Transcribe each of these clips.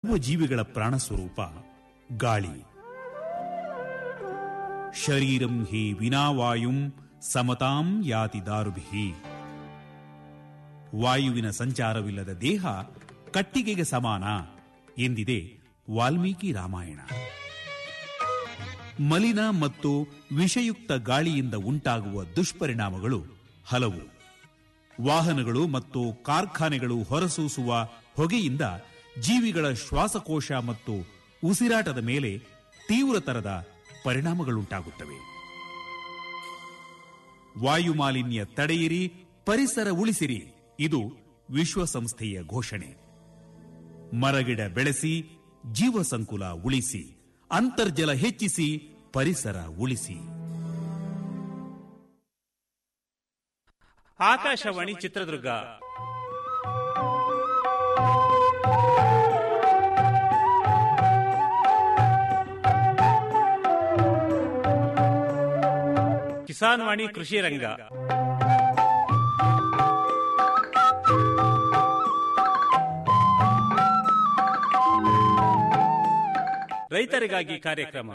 ಸರ್ವ ಜೀವಿಗಳ ಪ್ರಾಣ ಸ್ವರೂಪ ಗಾಳಿ ಶರೀರಂ ಹಿ ವಿನಾವಾಯುಂ ಸಮತಾಂ ಯಾತಿ ದಾರುಭಿ ವಾಯುವಿನ ಸಂಚಾರವಿಲ್ಲದ ದೇಹ ಕಟ್ಟಿಗೆಗೆ ಸಮಾನ ಎಂದಿದೆ ವಾಲ್ಮೀಕಿ ರಾಮಾಯಣ ಮಲಿನ ಮತ್ತು ವಿಷಯುಕ್ತ ಗಾಳಿಯಿಂದ ಉಂಟಾಗುವ ದುಷ್ಪರಿಣಾಮಗಳು ಹಲವು ವಾಹನಗಳು ಮತ್ತು ಕಾರ್ಖಾನೆಗಳು ಹೊರಸೂಸುವ ಹೊಗೆಯಿಂದ ಜೀವಿಗಳ ಶ್ವಾಸಕೋಶ ಮತ್ತು ಉಸಿರಾಟದ ಮೇಲೆ ತೀವ್ರತರದ ಪರಿಣಾಮಗಳುಂಟಾಗುತ್ತವೆ ವಾಯುಮಾಲಿನ್ಯ ತಡೆಯಿರಿ ಪರಿಸರ ಉಳಿಸಿರಿ ಇದು ವಿಶ್ವಸಂಸ್ಥೆಯ ಘೋಷಣೆ ಮರಗಿಡ ಬೆಳೆಸಿ ಜೀವ ಸಂಕುಲ ಉಳಿಸಿ ಅಂತರ್ಜಲ ಹೆಚ್ಚಿಸಿ ಪರಿಸರ ಉಳಿಸಿ ಆಕಾಶವಾಣಿ ಚಿತ್ರದುರ್ಗ ಕಿಸಾನ್ ವಾಣಿ ಕೃಷಿ ರಂಗ ರೈತರಿಗಾಗಿ ಕಾರ್ಯಕ್ರಮ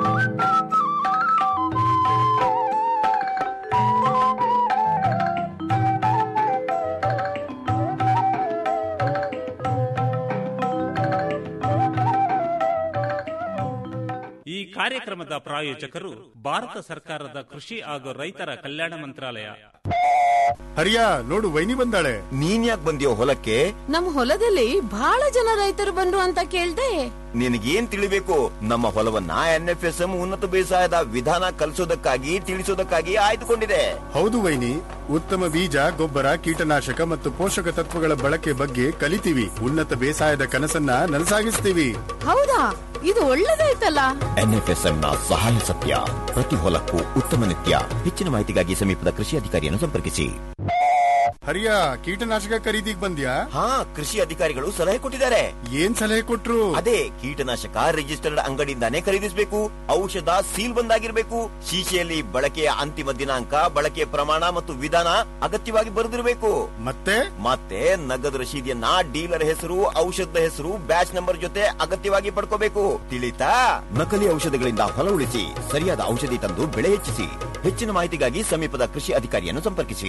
ಈ ಕಾರ್ಯಕ್ರಮದ ಪ್ರಾಯೋಜಕರು ಭಾರತ ಸರ್ಕಾರದ ಕೃಷಿ ಹಾಗೂ ರೈತರ ಕಲ್ಯಾಣ ಮಂತ್ರಾಲಯ ಹರಿಯ ನೋಡು ವೈನಿ ಬಂದಾಳೆ ನೀನ್ ಯಾಕೆ ಬಂದಿಯೋ ಹೊಲಕ್ಕೆ ನಮ್ ಹೊಲದಲ್ಲಿ ಬಹಳ ಜನ ರೈತರು ಬಂದ್ರು ಅಂತ ಕೇಳ್ದೆ ನಿನಗೇನ್ ತಿಳಿಬೇಕು ನಮ್ಮ ಹೊಲವನ್ನ ಎನ್ಎಫ್ಎಸ್ಎಂ ಉನ್ನತ ಬೇಸಾಯದ ವಿಧಾನ ಕಲಿಸೋದಕ್ಕಾಗಿ ತಿಳಿಸೋದಕ್ಕಾಗಿ ಆಯ್ದುಕೊಂಡಿದೆ ಹೌದು ವೈನಿ ಉತ್ತಮ ಬೀಜ ಗೊಬ್ಬರ ಕೀಟನಾಶಕ ಮತ್ತು ಪೋಷಕ ತತ್ವಗಳ ಬಳಕೆ ಬಗ್ಗೆ ಕಲಿತೀವಿ ಉನ್ನತ ಬೇಸಾಯದ ಕನಸನ್ನ ನನಸಾಗಿಸ್ತೀವಿ ಹೌದಾ ಇದು ಒಳ್ಳೇದಾಯ್ತಲ್ಲ ಎನ್ಎಫ್ಎಸ್ಎಂ ನ ಸಹಾಯ ಸತ್ಯ ಪ್ರತಿ ಹೊಲಕ್ಕೂ ಉತ್ತಮ ನಿತ್ಯ ಹೆಚ್ಚಿನ ಮಾಹಿತಿಗಾಗಿ ಸಮೀಪದ ಕೃಷಿ ಅಧಿಕಾರಿಯನ್ನು ಸಂಪರ್ಕಿಸಿ ಹರಿಯ ಕೀಟನಾಶಕ ಖರೀದಿಗ್ ಬಂದ್ಯಾ ಹಾ ಕೃಷಿ ಅಧಿಕಾರಿಗಳು ಸಲಹೆ ಕೊಟ್ಟಿದ್ದಾರೆ ಏನ್ ಸಲಹೆ ಕೊಟ್ರು ಅದೇ ಕೀಟನಾಶಕ ರಿಜಿಸ್ಟರ್ಡ್ ಅಂಗಡಿಯಿಂದಾನೇ ಖರೀದಿಸಬೇಕು ಔಷಧ ಸೀಲ್ ಬಂದಾಗಿರ್ಬೇಕು ಶೀಶೆಯಲ್ಲಿ ಬಳಕೆಯ ಅಂತಿಮ ದಿನಾಂಕ ಬಳಕೆಯ ಪ್ರಮಾಣ ಮತ್ತು ವಿಧಾನ ಅಗತ್ಯವಾಗಿ ಬರೆದಿರಬೇಕು ಮತ್ತೆ ಮತ್ತೆ ನಗದು ರಶೀದಿಯನ್ನ ಡೀಲರ್ ಹೆಸರು ಔಷಧದ ಹೆಸರು ಬ್ಯಾಚ್ ನಂಬರ್ ಜೊತೆ ಅಗತ್ಯವಾಗಿ ಪಡ್ಕೋಬೇಕು ತಿಳಿತಾ ನಕಲಿ ಔಷಧಗಳಿಂದ ಹೊಲ ಉಳಿಸಿ ಸರಿಯಾದ ಔಷಧಿ ತಂದು ಬೆಳೆ ಹೆಚ್ಚಿಸಿ ಹೆಚ್ಚಿನ ಮಾಹಿತಿಗಾಗಿ ಸಮೀಪದ ಕೃಷಿ ಅಧಿಕಾರಿಯನ್ನು ಸಂಪರ್ಕಿಸಿ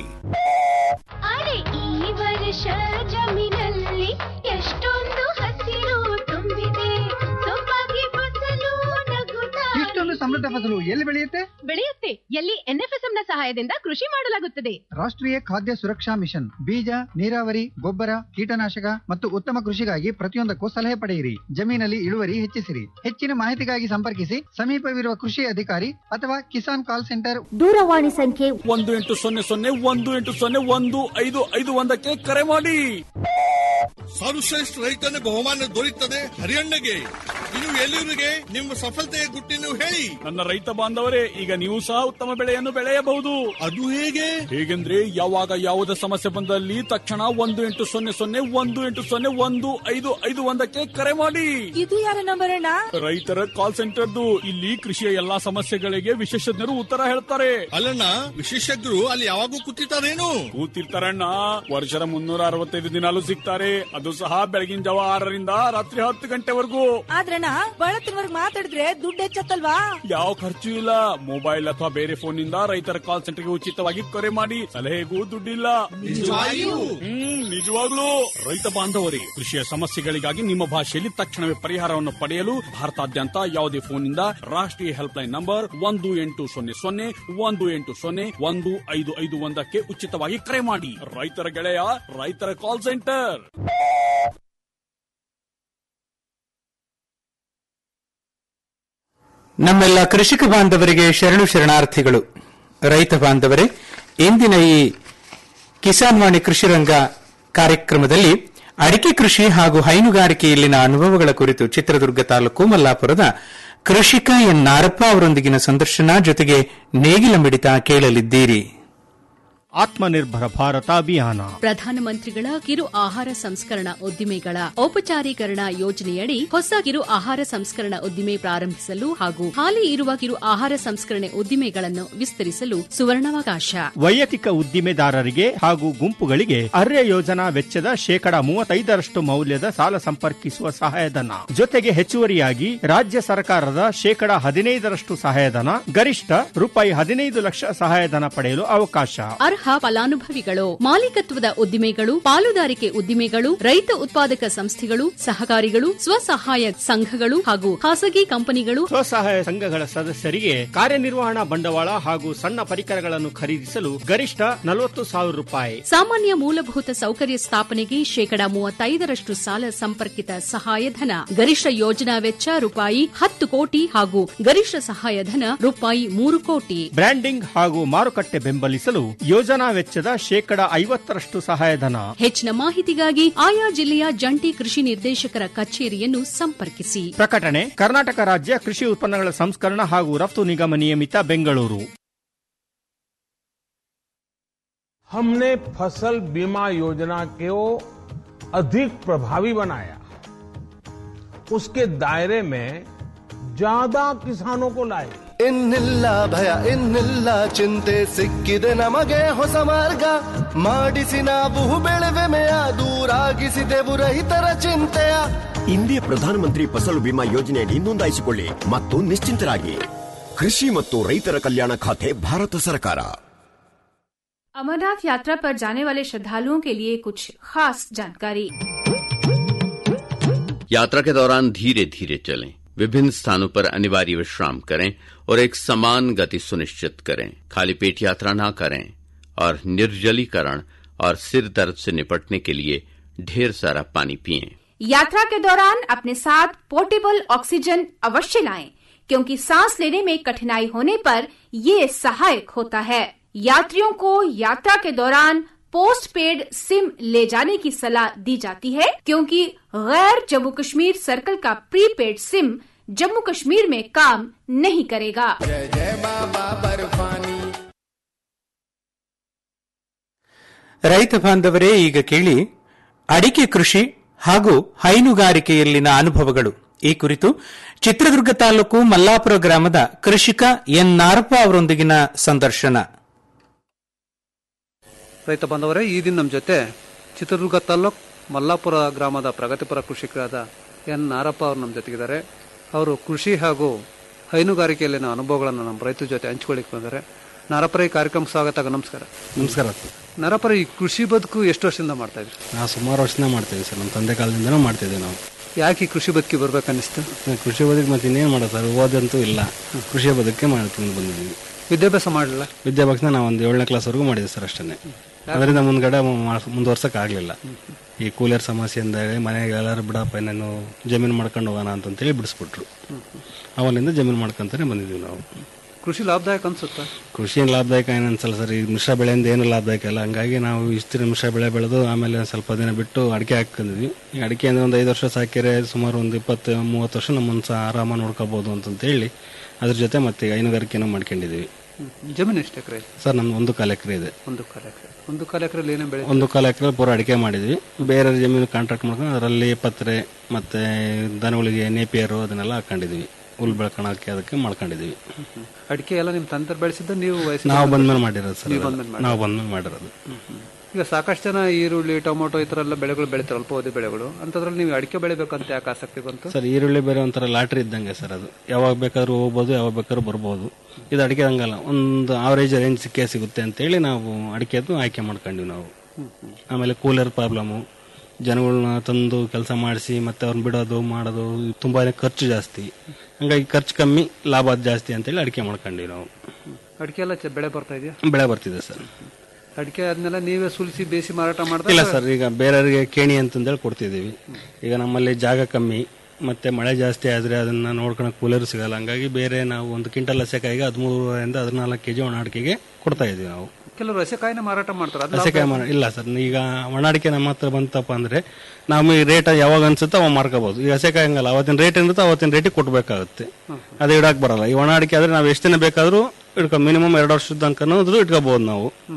ಅರೆ ಈ ವರ್ಷ ಜಮೀನಲ್ಲಿ ಎಷ್ಟೊಂದು ಹಸಿರು ತುಂಬಿದೆ ಸೊಬಗೆ ಫಸಲು ನಗುತ್ತಾ ಇಷ್ಟೊಂದು ಸಮೃದ್ಧ ಫಸಲು ಎಲ್ಲಿ ಬೆಳೆಯುತ್ತೆ ಬೆಳೆಯುತ್ತೆ ಎಲ್ಲಿ ಎನ್ಎಫ್ಎಸ್ಎಂ ನ ಸಹಾಯದಿಂದ ಕೃಷಿ ಮಾಡಲಾಗುತ್ತದೆ ರಾಷ್ಟ್ರೀಯ ಖಾದ್ಯ ಸುರಕ್ಷಾ ಮಿಷನ್ ಬೀಜ ನೀರಾವರಿ ಗೊಬ್ಬರ ಕೀಟನಾಶಕ ಮತ್ತು ಉತ್ತಮ ಕೃಷಿಗಾಗಿ ಪ್ರತಿಯೊಂದಕ್ಕೂ ಸಲಹೆ ಪಡೆಯಿರಿ ಜಮೀನಲ್ಲಿ ಇಳುವರಿ ಹೆಚ್ಚಿಸಿರಿ ಹೆಚ್ಚಿನ ಮಾಹಿತಿಗಾಗಿ ಸಂಪರ್ಕಿಸಿ ಸಮೀಪವಿರುವ ಕೃಷಿ ಅಧಿಕಾರಿ ಅಥವಾ ಕಿಸಾನ್ ಕಾಲ್ ಸೆಂಟರ್ ದೂರವಾಣಿ ಸಂಖ್ಯೆ ಒಂದು ಎಂಟು ಸೊನ್ನೆ ಸೊನ್ನೆ ಒಂದು ಎಂಟು ಸೊನ್ನೆ ಒಂದು ಐದು ಐದು ಒಂದಕ್ಕೆ ಕರೆ ಮಾಡಿ ಸರ್ವಶ್ರೇಷ್ಠ ರೈತನ ಬಹುಮಾನ ದೊರೆಯುತ್ತದೆ ಹರಿಯಣ್ಣಗೆ ಇನ್ನು ಎಲ್ಲಿವರಿಗೆ ನಿಮ್ಮ ಸಫಲತೆಯ ಗುಟ್ಟಿನ ಹೇಳಿ ನನ್ನ ರೈತ ಬಾಂಧವರೇ ಈಗ ನೀವು ಸಹ ಉತ್ತಮ ಬೆಳೆಯನ್ನು ಬೆಳೆಯಬಹುದು ಅದು ಹೇಗೆ ಹೇಗೆಂದ್ರೆ ಯಾವಾಗ ಯಾವುದೇ ಸಮಸ್ಯೆ ಬಂದಲ್ಲಿ ತಕ್ಷಣ ಒಂದು ಎಂಟು ಸೊನ್ನೆ ಸೊನ್ನೆ ಒಂದು ಎಂಟು ಸೊನ್ನೆ ಒಂದು ಐದು ಐದು ಒಂದಕ್ಕೆ ಕರೆ ಮಾಡಿ ಇದು ಯಾರ ನಂಬರ್ ಅಣ್ಣ ರೈತರ ಕಾಲ್ ಸೆಂಟರ್ದು ಇಲ್ಲಿ ಕೃಷಿಯ ಎಲ್ಲಾ ಸಮಸ್ಯೆಗಳಿಗೆ ವಿಶೇಷಜ್ಞರು ಉತ್ತರ ಹೇಳ್ತಾರೆ ಅಲ್ಲಣ್ಣ ವಿಶೇಷಜ್ಞರು ಅಲ್ಲಿ ಯಾವಾಗೂ ಕೂತಿರ್ತಾರೇನು ಕೂತಿರ್ತಾರಣ್ಣ ವರ್ಷದ ಮುನ್ನೂರ ಅರವತ್ತೈದು ದಿನಾಲು ಸಿಗ್ತಾರೆ ಅದು ಸಹ ಬೆಳಗಿನ ಜಾವ ಆರರಿಂದ ರಾತ್ರಿ ಹತ್ತು ಗಂಟೆವರೆಗೂ ಆದ್ರಣ್ಣ ಬಳತ್ತಿನವರ್ಗ್ ಮಾತಾಡಿದ್ರೆ ದುಡ್ಡು ಹೆಚ್ಚತ್ತಲ್ವಾ ಯಾವ ಖರ್ಚು ಇಲ್ಲ ಮೊಬೈಲ್ ಅಥವಾ ಬೇರೆ ಫೋನ್ ನಿಂದ ರೈತರ ಕಾಲ್ ಸೆಂಟರ್ಗೆ ಉಚಿತವಾಗಿ ಕರೆ ಮಾಡಿ ಸಲಹೆಗೂ ದುಡ್ಡಿಲ್ಲ ಹ್ಮ್ ನಿಜವಾಗ್ಲೂ ರೈತ ಬಾಂಧವರೇ ಕೃಷಿಯ ಸಮಸ್ಯೆಗಳಿಗಾಗಿ ನಿಮ್ಮ ಭಾಷೆಯಲ್ಲಿ ತಕ್ಷಣವೇ ಪರಿಹಾರವನ್ನು ಪಡೆಯಲು ಭಾರತಾದ್ಯಂತ ಯಾವುದೇ ಫೋನ್ನಿಂದ ರಾಷ್ಟ್ರೀಯ ಹೆಲ್ಪ್ ಲೈನ್ ನಂಬರ್ ಒಂದು ಎಂಟು ಸೊನ್ನೆ ಸೊನ್ನೆ ಒಂದು ಎಂಟು ಸೊನ್ನೆ ಒಂದು ಐದು ಐದು ಒಂದಕ್ಕೆ ಉಚಿತವಾಗಿ ಕರೆ ಮಾಡಿ ರೈತರ ಗೆಳೆಯ ರೈತರ ಕಾಲ್ ಸೆಂಟರ್ ನಮ್ಮೆಲ್ಲ ಕೃಷಿಕ ಬಾಂಧವರಿಗೆ ಶರಣು ಶರಣಾರ್ಥಿಗಳು ರೈತ ಬಾಂಧವರೇ ಇಂದಿನ ಈ ಕಿಸಾನ್ ವಾಣಿ ಕೃಷಿ ರಂಗ ಕಾರ್ಯಕ್ರಮದಲ್ಲಿ ಅಡಿಕೆ ಕೃಷಿ ಹಾಗೂ ಹೈನುಗಾರಿಕೆಯಲ್ಲಿನ ಅನುಭವಗಳ ಕುರಿತು ಚಿತ್ರದುರ್ಗ ತಾಲೂಕು ಮಲ್ಲಾಪುರದ ಕೃಷಿಕ ಎನ್ ನಾರಪ್ಪ ಅವರೊಂದಿಗಿನ ಸಂದರ್ಶನ ಜೊತೆಗೆ ನೇಗಿಲ ಮಿಡಿತ ಕೇಳಲಿದ್ದೀರಿ ಆತ್ಮನಿರ್ಭರ ಭಾರತ ಅಭಿಯಾನ ಪ್ರಧಾನಮಂತ್ರಿಗಳ ಕಿರು ಆಹಾರ ಸಂಸ್ಕರಣಾ ಉದ್ದಿಮೆಗಳ ಔಪಚಾರೀಕರಣ ಯೋಜನೆಯಡಿ ಹೊಸ ಕಿರು ಆಹಾರ ಸಂಸ್ಕರಣಾ ಉದ್ದಿಮೆ ಪ್ರಾರಂಭಿಸಲು ಹಾಗೂ ಹಾಲಿ ಇರುವ ಕಿರು ಆಹಾರ ಸಂಸ್ಕರಣೆ ಉದ್ದಿಮೆಗಳನ್ನು ವಿಸ್ತರಿಸಲು ಸುವರ್ಣಾವಕಾಶ ವೈಯಕ್ತಿಕ ಉದ್ದಿಮೆದಾರರಿಗೆ ಹಾಗೂ ಗುಂಪುಗಳಿಗೆ ಅರ್ಯ ಯೋಜನಾ ವೆಚ್ಚದ ಶೇಕಡಾ ಮೂವತ್ತೈದರಷ್ಟು ಮೌಲ್ಯದ ಸಾಲ ಸಂಪರ್ಕಿಸುವ ಸಹಾಯಧನ ಜೊತೆಗೆ ಹೆಚ್ಚುವರಿಯಾಗಿ ರಾಜ್ಯ ಸರ್ಕಾರದ ಶೇಕಡಾ ಹದಿನೈದರಷ್ಟು ಸಹಾಯಧನ ಗರಿಷ್ಠ ರೂಪಾಯಿ ಹದಿನೈದು ಲಕ್ಷ ಸಹಾಯಧನ ಪಡೆಯಲು ಅವಕಾಶ ಅರ್ಹ ಫಲಾನುಭವಿಗಳು ಮಾಲೀಕತ್ವದ ಉದ್ದಿಮೆಗಳು ಪಾಲುದಾರಿಕೆ ಉದ್ದಿಮೆಗಳು ರೈತ ಉತ್ಪಾದಕ ಸಂಸ್ಥೆಗಳು ಸಹಕಾರಿಗಳು ಸ್ವಸಹಾಯ ಸಂಘಗಳು ಹಾಗೂ ಖಾಸಗಿ ಕಂಪನಿಗಳು ಸ್ವಸಹಾಯ ಸಂಘಗಳ ಸದಸ್ಯರಿಗೆ ಕಾರ್ಯನಿರ್ವಹಣಾ ಬಂಡವಾಳ ಹಾಗೂ ಸಣ್ಣ ಪರಿಕರಗಳನ್ನು ಖರೀದಿಸಲು ಗರಿಷ್ಠ ನಲವತ್ತು ಸಾವಿರ ರೂಪಾಯಿ ಸಾಮಾನ್ಯ ಮೂಲಭೂತ ಸೌಕರ್ಯ ಸ್ಥಾಪನೆಗೆ ಶೇಕಡಾ ಮೂವತ್ತೈದರಷ್ಟು ಸಾಲ ಸಂಪರ್ಕಿತ ಸಹಾಯಧನ ಗರಿಷ್ಠ ಯೋಜನಾ ವೆಚ್ಚ ರೂಪಾಯಿ ಹತ್ತು ಕೋಟಿ ಹಾಗೂ ಗರಿಷ್ಠ ಸಹಾಯಧನ ರೂಪಾಯಿ ಮೂರು ಕೋಟಿ ಬ್ರ್ಯಾಂಡಿಂಗ್ ಹಾಗೂ ಮಾರುಕಟ್ಟೆ ಬೆಂಬಲಿಸಲು ಯೋಜನಾ ವೆಚ್ಚದ ಶೇಕಡಾ ಐವತ್ತರಷ್ಟು ಸಹಾಯಧನ ಹೆಚ್ಚಿನ ಮಾಹಿತಿಗಾಗಿ ಆಯಾ ಜಿಲ್ಲೆಯ ಜಂಟಿ ಕೃಷಿ ನಿರ್ದೇಶಕರ ಕಚೇರಿಯನ್ನು ಸಂಪರ್ಕಿಸಿ ಪ್ರಕಟಣೆ ಕರ್ನಾಟಕ ರಾಜ್ಯ ಕೃಷಿ ಉತ್ಪನ್ನಗಳ ಸಂಸ್ಕರಣ ಹಾಗೂ ರಫ್ತು ನಿಗಮ ನಿಯಮಿತ ಬೆಂಗಳೂರು हमने फसल बीमा योजना को अधिक प्रभावी बनाया उसके दायरे में ज्यादा किसानों को लाए ಇನ್ನಿಲ್ಲ ಭಯ ಇನ್ನಿಲ್ಲ ಚಿಂತೆ ಸಿಕ್ಕಿದೆ ನಮಗೆ ಹೊಸ ಮಾರ್ಗ ಮಾಡಿಸಿ ನಾವು ಬೆಳೆವೆಮೆಯ ದೂರಾಗಿಸಿದೆವು ರೈತರ ಚಿಂತೆಯ ಇಂದಿಯ ಪ್ರಧಾನಮಂತ್ರಿ ಫಸಲು ಬಿಮಾ ಯೋಜನೆಯಡಿ ನೋಂದಾಯಿಸಿಕೊಳ್ಳಿ ಮತ್ತು ನಿಶ್ಚಿಂತರಾಗಿ ಕೃಷಿ ಮತ್ತು ರೈತರ ಕಲ್ಯಾಣ ಖಾತೆ ಭಾರತ ಸರ್ಕಾರ अमरनाथ यात्रा पर जाने वाले श्रद्धालुओं के लिए कुछ खास जानकारी यात्रा के दौरान धीरे धीरे चलें विभिन्न स्थानों पर अनिवार्य विश्राम करें और एक समान गति सुनिश्चित करें खाली पेट यात्रा न करें और निर्जलीकरण और सिर दर्द से निपटने के लिए ढेर सारा पानी पिएं यात्रा के दौरान अपने साथ पोर्टेबल ऑक्सीजन अवश्य लाएं क्योंकि सांस लेने में कठिनाई होने पर ये सहायक होता है यात्रियों को यात्रा के दौरान पोस्ट पेड सिम ले जाने की सलाह दी जाती है क्योंकि गैर जम्मू कश्मीर सर्कल का प्रीपेड सिम जम्मू कश्मीर में काम नहीं करेगा जय जय बाबा बर्फानी ರೈತ ಬಾಂಧವರೇ ಈಗ ಕೇಳಿ ಅಡಿಕೆ ಕೃಷಿ ಹಾಗೂ ಹೈನುಗಾರಿಕೆಯಲ್ಲಿನ ಅನುಭವಗಳು ಈ ಕುರಿತು ಚಿತ್ರದುರ್ಗ ತಾಲೂಕು ಮಲ್ಲಾಪುರ ಗ್ರಾಮದ ಕೃಷಿಕ ಎನ್ ನಾರಪ್ಪ ಅವರೊಂದಿಗಿನ ಸಂದರ್ಶನ ರೈತ ಬಾಂಧವರೇ ಈ ದಿನ ನಮ್ಮ ಜೊತೆ ಚಿತ್ರದುರ್ಗ ತಾಲ್ಲೂಕ್ ಮಲ್ಲಾಪುರ ಗ್ರಾಮದ ಪ್ರಗತಿಪರ ಕೃಷಿಕರಾದ ಎನ್ ನಾರಪ್ಪ ಅವರು ನಮ್ಮ ಜೊತೆಗಿದ್ದಾರೆ ಅವರು ಕೃಷಿ ಹಾಗೂ ಹೈನುಗಾರಿಕೆಯಲ್ಲಿನ ಅನುಭವಗಳನ್ನು ನಮ್ಮ ರೈತರ ಜೊತೆ ಹಂಚ್ಕೊಳ್ಳಿಕ್ಕೆ ಬಂದರೆ ನಾರಪ್ಪರ ಈ ಕಾರ್ಯಕ್ರಮಕ್ಕೆ ಸ್ವಾಗತ ನಮಸ್ಕಾರ ನಮಸ್ಕಾರ ನಾರಪ್ಪರ ಈ ಕೃಷಿ ಬದುಕು ಎಷ್ಟು ವರ್ಷದಿಂದ ಮಾಡ್ತಾ ಇದ್ರಿ ನಾವು ಸುಮಾರು ವರ್ಷದಿಂದ ಮಾಡ್ತೀವಿ ಸರ್ ನಮ್ಮ ತಂದೆ ಕಾಲದಿಂದನೂ ಮಾಡ್ತಿದ್ದೀವಿ ನಾವು ಯಾಕೆ ಈ ಕೃಷಿ ಬದುಕಿ ಬರ್ಬೇಕನ್ನಿಸ್ತು ಕೃಷಿ ಬದುಕು ಮತ್ತೆ ಇನ್ನೇನು ಮಾಡೋದು ಸರ್ ಓದಂತೂ ಇಲ್ಲ ಕೃಷಿ ಬದುಕೆ ಮಾಡ್ಕೊಂಡು ಬಂದಿದ್ದೀವಿ ವಿದ್ಯಾಭ್ಯಾಸ ಮಾಡಲಿಲ್ಲ ವಿದ್ಯಾಭ್ಯಾಸನ ನಾವು ಒಂದು ಏಳನೇ ಕ್ಲಾಸ್ವರೆಗೂ ಮಾಡಿದ್ವಿ ಸರ್ ಅಷ್ಟೇ ಅದರಿಂದ ಮುಂದ್ಗಡೆ ಮುಂದುವರ್ಸಕ್ ಆಗಲಿಲ್ಲ ಈ ಕೂಲರ್ ಸಮಸ್ಯೆಯಿಂದ ಮನೆಗೆ ಎಲ್ಲರೂ ಬಿಡಪ್ಪ ನಾನು ಜಮೀನು ಮಾಡ್ಕೊಂಡು ಹೋಗೋಣ ಅಂತಂತೇಳಿ ಬಿಡಿಸ್ಬಿಟ್ರು ಅವಲ್ಲಿಂದ ಜಮೀನು ಮಾಡ್ಕೊಂತಾನೆ ಬಂದಿದ್ದೀವಿ ನಾವು ಕೃಷಿ ಲಾಭದಾಯಕ ಅನ್ಸುತ್ತಾ ಕೃಷಿ ಏನ್ ಲಾಭದಾಯಕ ಏನು ಅನ್ಸಲ್ಲ ಸರ್ ಈ ಮಿಶ್ರ ಬೆಳೆಯಿಂದ ಏನು ಲಾಭದಾಯಕ ಇಲ್ಲ ಹಂಗಾಗಿ ನಾವು ಇಷ್ಟು ಮಿಶ್ರ ಬೆಳೆ ಬೆಳೆದು ಆಮೇಲೆ ಸ್ವಲ್ಪ ದಿನ ಬಿಟ್ಟು ಅಡಿಕೆ ಹಾಕೊಂಡಿದ್ವಿ ಈ ಅಡಿಕೆ ಅಂದ್ರೆ ಒಂದು ಐದು ವರ್ಷ ಸಾಕಿದ್ರೆ ಸುಮಾರು ಒಂದು ಇಪ್ಪತ್ತು ಮೂವತ್ತು ವರ್ಷ ನಮ್ಮ ಮನ್ಸ ಆರಾಮ ನೋಡ್ಕೋಬಹುದು ಅಂತಂತೇಳಿ ಅದ್ರ ಜೊತೆ ಮತ್ತೆ ಹೈನುಗಾರಿಕೆನೂ ಮಾಡ್ಕೊಂಡಿದೀವಿ ಜಮೀನು ಎಷ್ಟು ಎಕರೆ ಸರ್ ನಮ್ದು ಒಂದು ಕಾಲ ಎಕರೆ ಇದೆ ಒಂದು ಕಾಲ ಎಕರೆ ಒಂದು ಕಾಲ ಎಕರೆಯಲ್ಲಿ ಏನೇನು ಬೆಳೆ ಒಂದು ಕಾಲ ಎಕರೆ ಪೂರ ಅಡಿಕೆ ಮಾಡಿದ್ವಿ ಬೇರೆ ಜಮೀನು ಕಾಂಟ್ರಾಕ್ಟ್ ಮಾಡ್ಕೊಂಡು ಅದರಲ್ಲಿ ಪತ್ರೆ ಮತ್ತೆ ದನಗಳಿಗೆ ನೇಪಿಯರು ಅದನ್ನೆಲ್ಲ ಹಾಕೊಂಡಿದ್ವಿ ಹುಲ್ ಬೆಳ್ಕೊಳಕ್ಕೆ ಅದಕ್ಕೆ ಮಾಡ್ಕೊಂಡಿದೀವಿ ಅಡಿಕೆ ಎಲ್ಲ ನಿಮ್ಮ ತಂತ್ರ ಬೆಳೆಸಿದ್ದ ನೀವು ವಯಸ್ಸಿನ ನಾವು ಬಂದ್ಮೇಲೆ ಮಾಡಿರೋದು ಸರ್ ನೀವು ಅದೆಲ್ಲ. ಬಂದ್ಮೇಲೆ ನಾವು ಬಂದ್ಮೇಲೆ ಮಾಡಿರೋದು ಈಗ ಸಾಕಷ್ಟು ಜನ ಈರುಳ್ಳಿ ಟೊಮೊಟೊ ಈ ತರ ಎಲ್ಲ ಬೆಳೆಗಳು ಬೆಳಿತಾರೆ ಅಲ್ಪಾವಧಿ ಬೆಳೆಗಳು ಅಂತದ್ರಲ್ಲಿ ನೀವು ಅಡಿಕೆ ಬೆಳಿಬೇಕಂತ ಯಾಕೆ ಆಸಕ್ತಿ ಬಂತು ಸರ್ ಈರುಳ್ಳಿ ಬೇರೆ ಒಂಥರ ಲಾಟ್ರಿ ಇದ್ದಂಗೆ ಸರ್ ಅದು ಯಾವಾಗ ಬೇಕಾದ್ರೂ ಹೋಗ್ಬೋದು ಯಾವಾಗ ಬೇಕಾದ್ರೂ ಬರ್ಬೋದು ಇದು ಅಡಿಕೆ ಹಂಗಲ್ಲ ಒಂದು ಆವರೇಜ್ ರೇಂಜ್ ಸಿಕ್ಕೇ ಸಿಗುತ್ತೆ ಅಂತೇಳಿ ನಾವು ಅಡಿಕೆದು ಆಯ್ಕೆ ಮಾಡ್ಕೊಂಡ್ವಿ ನಾವು ಆಮೇಲೆ ಕೂಲರ್ ಪ್ರಾಬ್ಲಮ್ಮು ಜನಗಳನ್ನ ತಂದು ಕೆಲಸ ಮಾಡಿಸಿ ಮತ್ತೆ ಅವ್ರನ್ನ ಬಿಡೋದು ಮಾಡೋದು ತುಂಬಾನೇ ಖರ್ಚು ಜಾಸ್ತಿ ಹಂಗಾಗಿ ಖರ್ಚು ಕಮ್ಮಿ ಲಾಭ ಜಾಸ್ತಿ ಅಂತೇಳಿ ಅಡಿಕೆ ಮಾಡ್ಕೊಂಡ್ವಿ ನಾವು ಅಡಿಕೆ ಎಲ್ಲ ಚೆ- ಬೆಳೆ ಬರ್ತಾ ಇದೆಯಾ ಬೆಳೆ ಬರ್ತಿದೆ ಸರ್ ಅಡಿಕೆ ಅದನ್ನೆಲ್ಲ ನೀವೇ ಸುಲಿಸಿ ಬೇಯಿಸಿ ಮಾರಾಟ ಇಲ್ಲ ಮಾಡಿದ್ರೆ ಸರ್ ಈಗ ಬೇರೆಯವರಿಗೆ ಕೇಣಿ ಅಂತಂದೇಳಿ ಕೊಡ್ತಿದ್ದೀವಿ ಈಗ ನಮ್ಮಲ್ಲಿ ಜಾಗ ಕಮ್ಮಿ ಮತ್ತೆ ಮಳೆ ಜಾಸ್ತಿ ಆದ್ರೆ ಅದನ್ನ ನೋಡ್ಕೊಳಕ್ ಕೂಲರ್ ಸಿಗಲ್ಲ ಹಂಗಾಗಿ ಬೇರೆ ನಾವು ಒಂದು ಕ್ವಿಂಟಲ್ ಹಸೆಕಾಯಿಗೆ ಹದಿಮೂರರಿಂದ ಹದಿನಾಲ್ಕು ಕೆಜಿ ಒಣ ಅಡಿಕೆಗೆ ಕೊಡ್ತಾ ಇದೀವಿ ನಾವು ಕೆಲವರು ಹಸೆಕಾಯಿನ ಮಾರಾಟ ಮಾಡ್ತಾರೆ ಅದು ಹಸೆಕಾಯಿ ಮಾರ ಇಲ್ಲ ಸರ್ ಈಗ ಒಣ ಅಡಿಕೆ ನಮ್ಮ ಹತ್ರ ಬಂತಪ್ಪ ಅಂದ್ರೆ ನಮಗೆ ರೇಟ್ ಯಾವಾಗ ಅನ್ಸುತ್ತೋ ಅವಾಗ ಮಾರ್ಕೋಬಹುದು ಈ ಹಸೆಕಾಯಿ ಹಂಗಲ್ಲ ಅವತ್ತಿನ ರೇಟ್ ಇರುತ್ತೆ ಅವತ್ತಿನ ರೇಟಿಗೆ ಕೊಡ್ಬೇಕಾಗುತ್ತೆ ಅದು ಇಡಕ್ ಬರಲ್ಲ ಈ ಒಣ ಅಡಿಕೆ ಆದ್ರೆ ನಾವು ಎಷ್ಟು ದಿನ ಬೇಕಾದ್ರೂ ಇಡ್ಕೊ ಮಿನಿಮಮ್ ಎರಡು ವರ್ಷದ ತನಕ ಇಟ್ಕೋಬಹುದು ನಾವು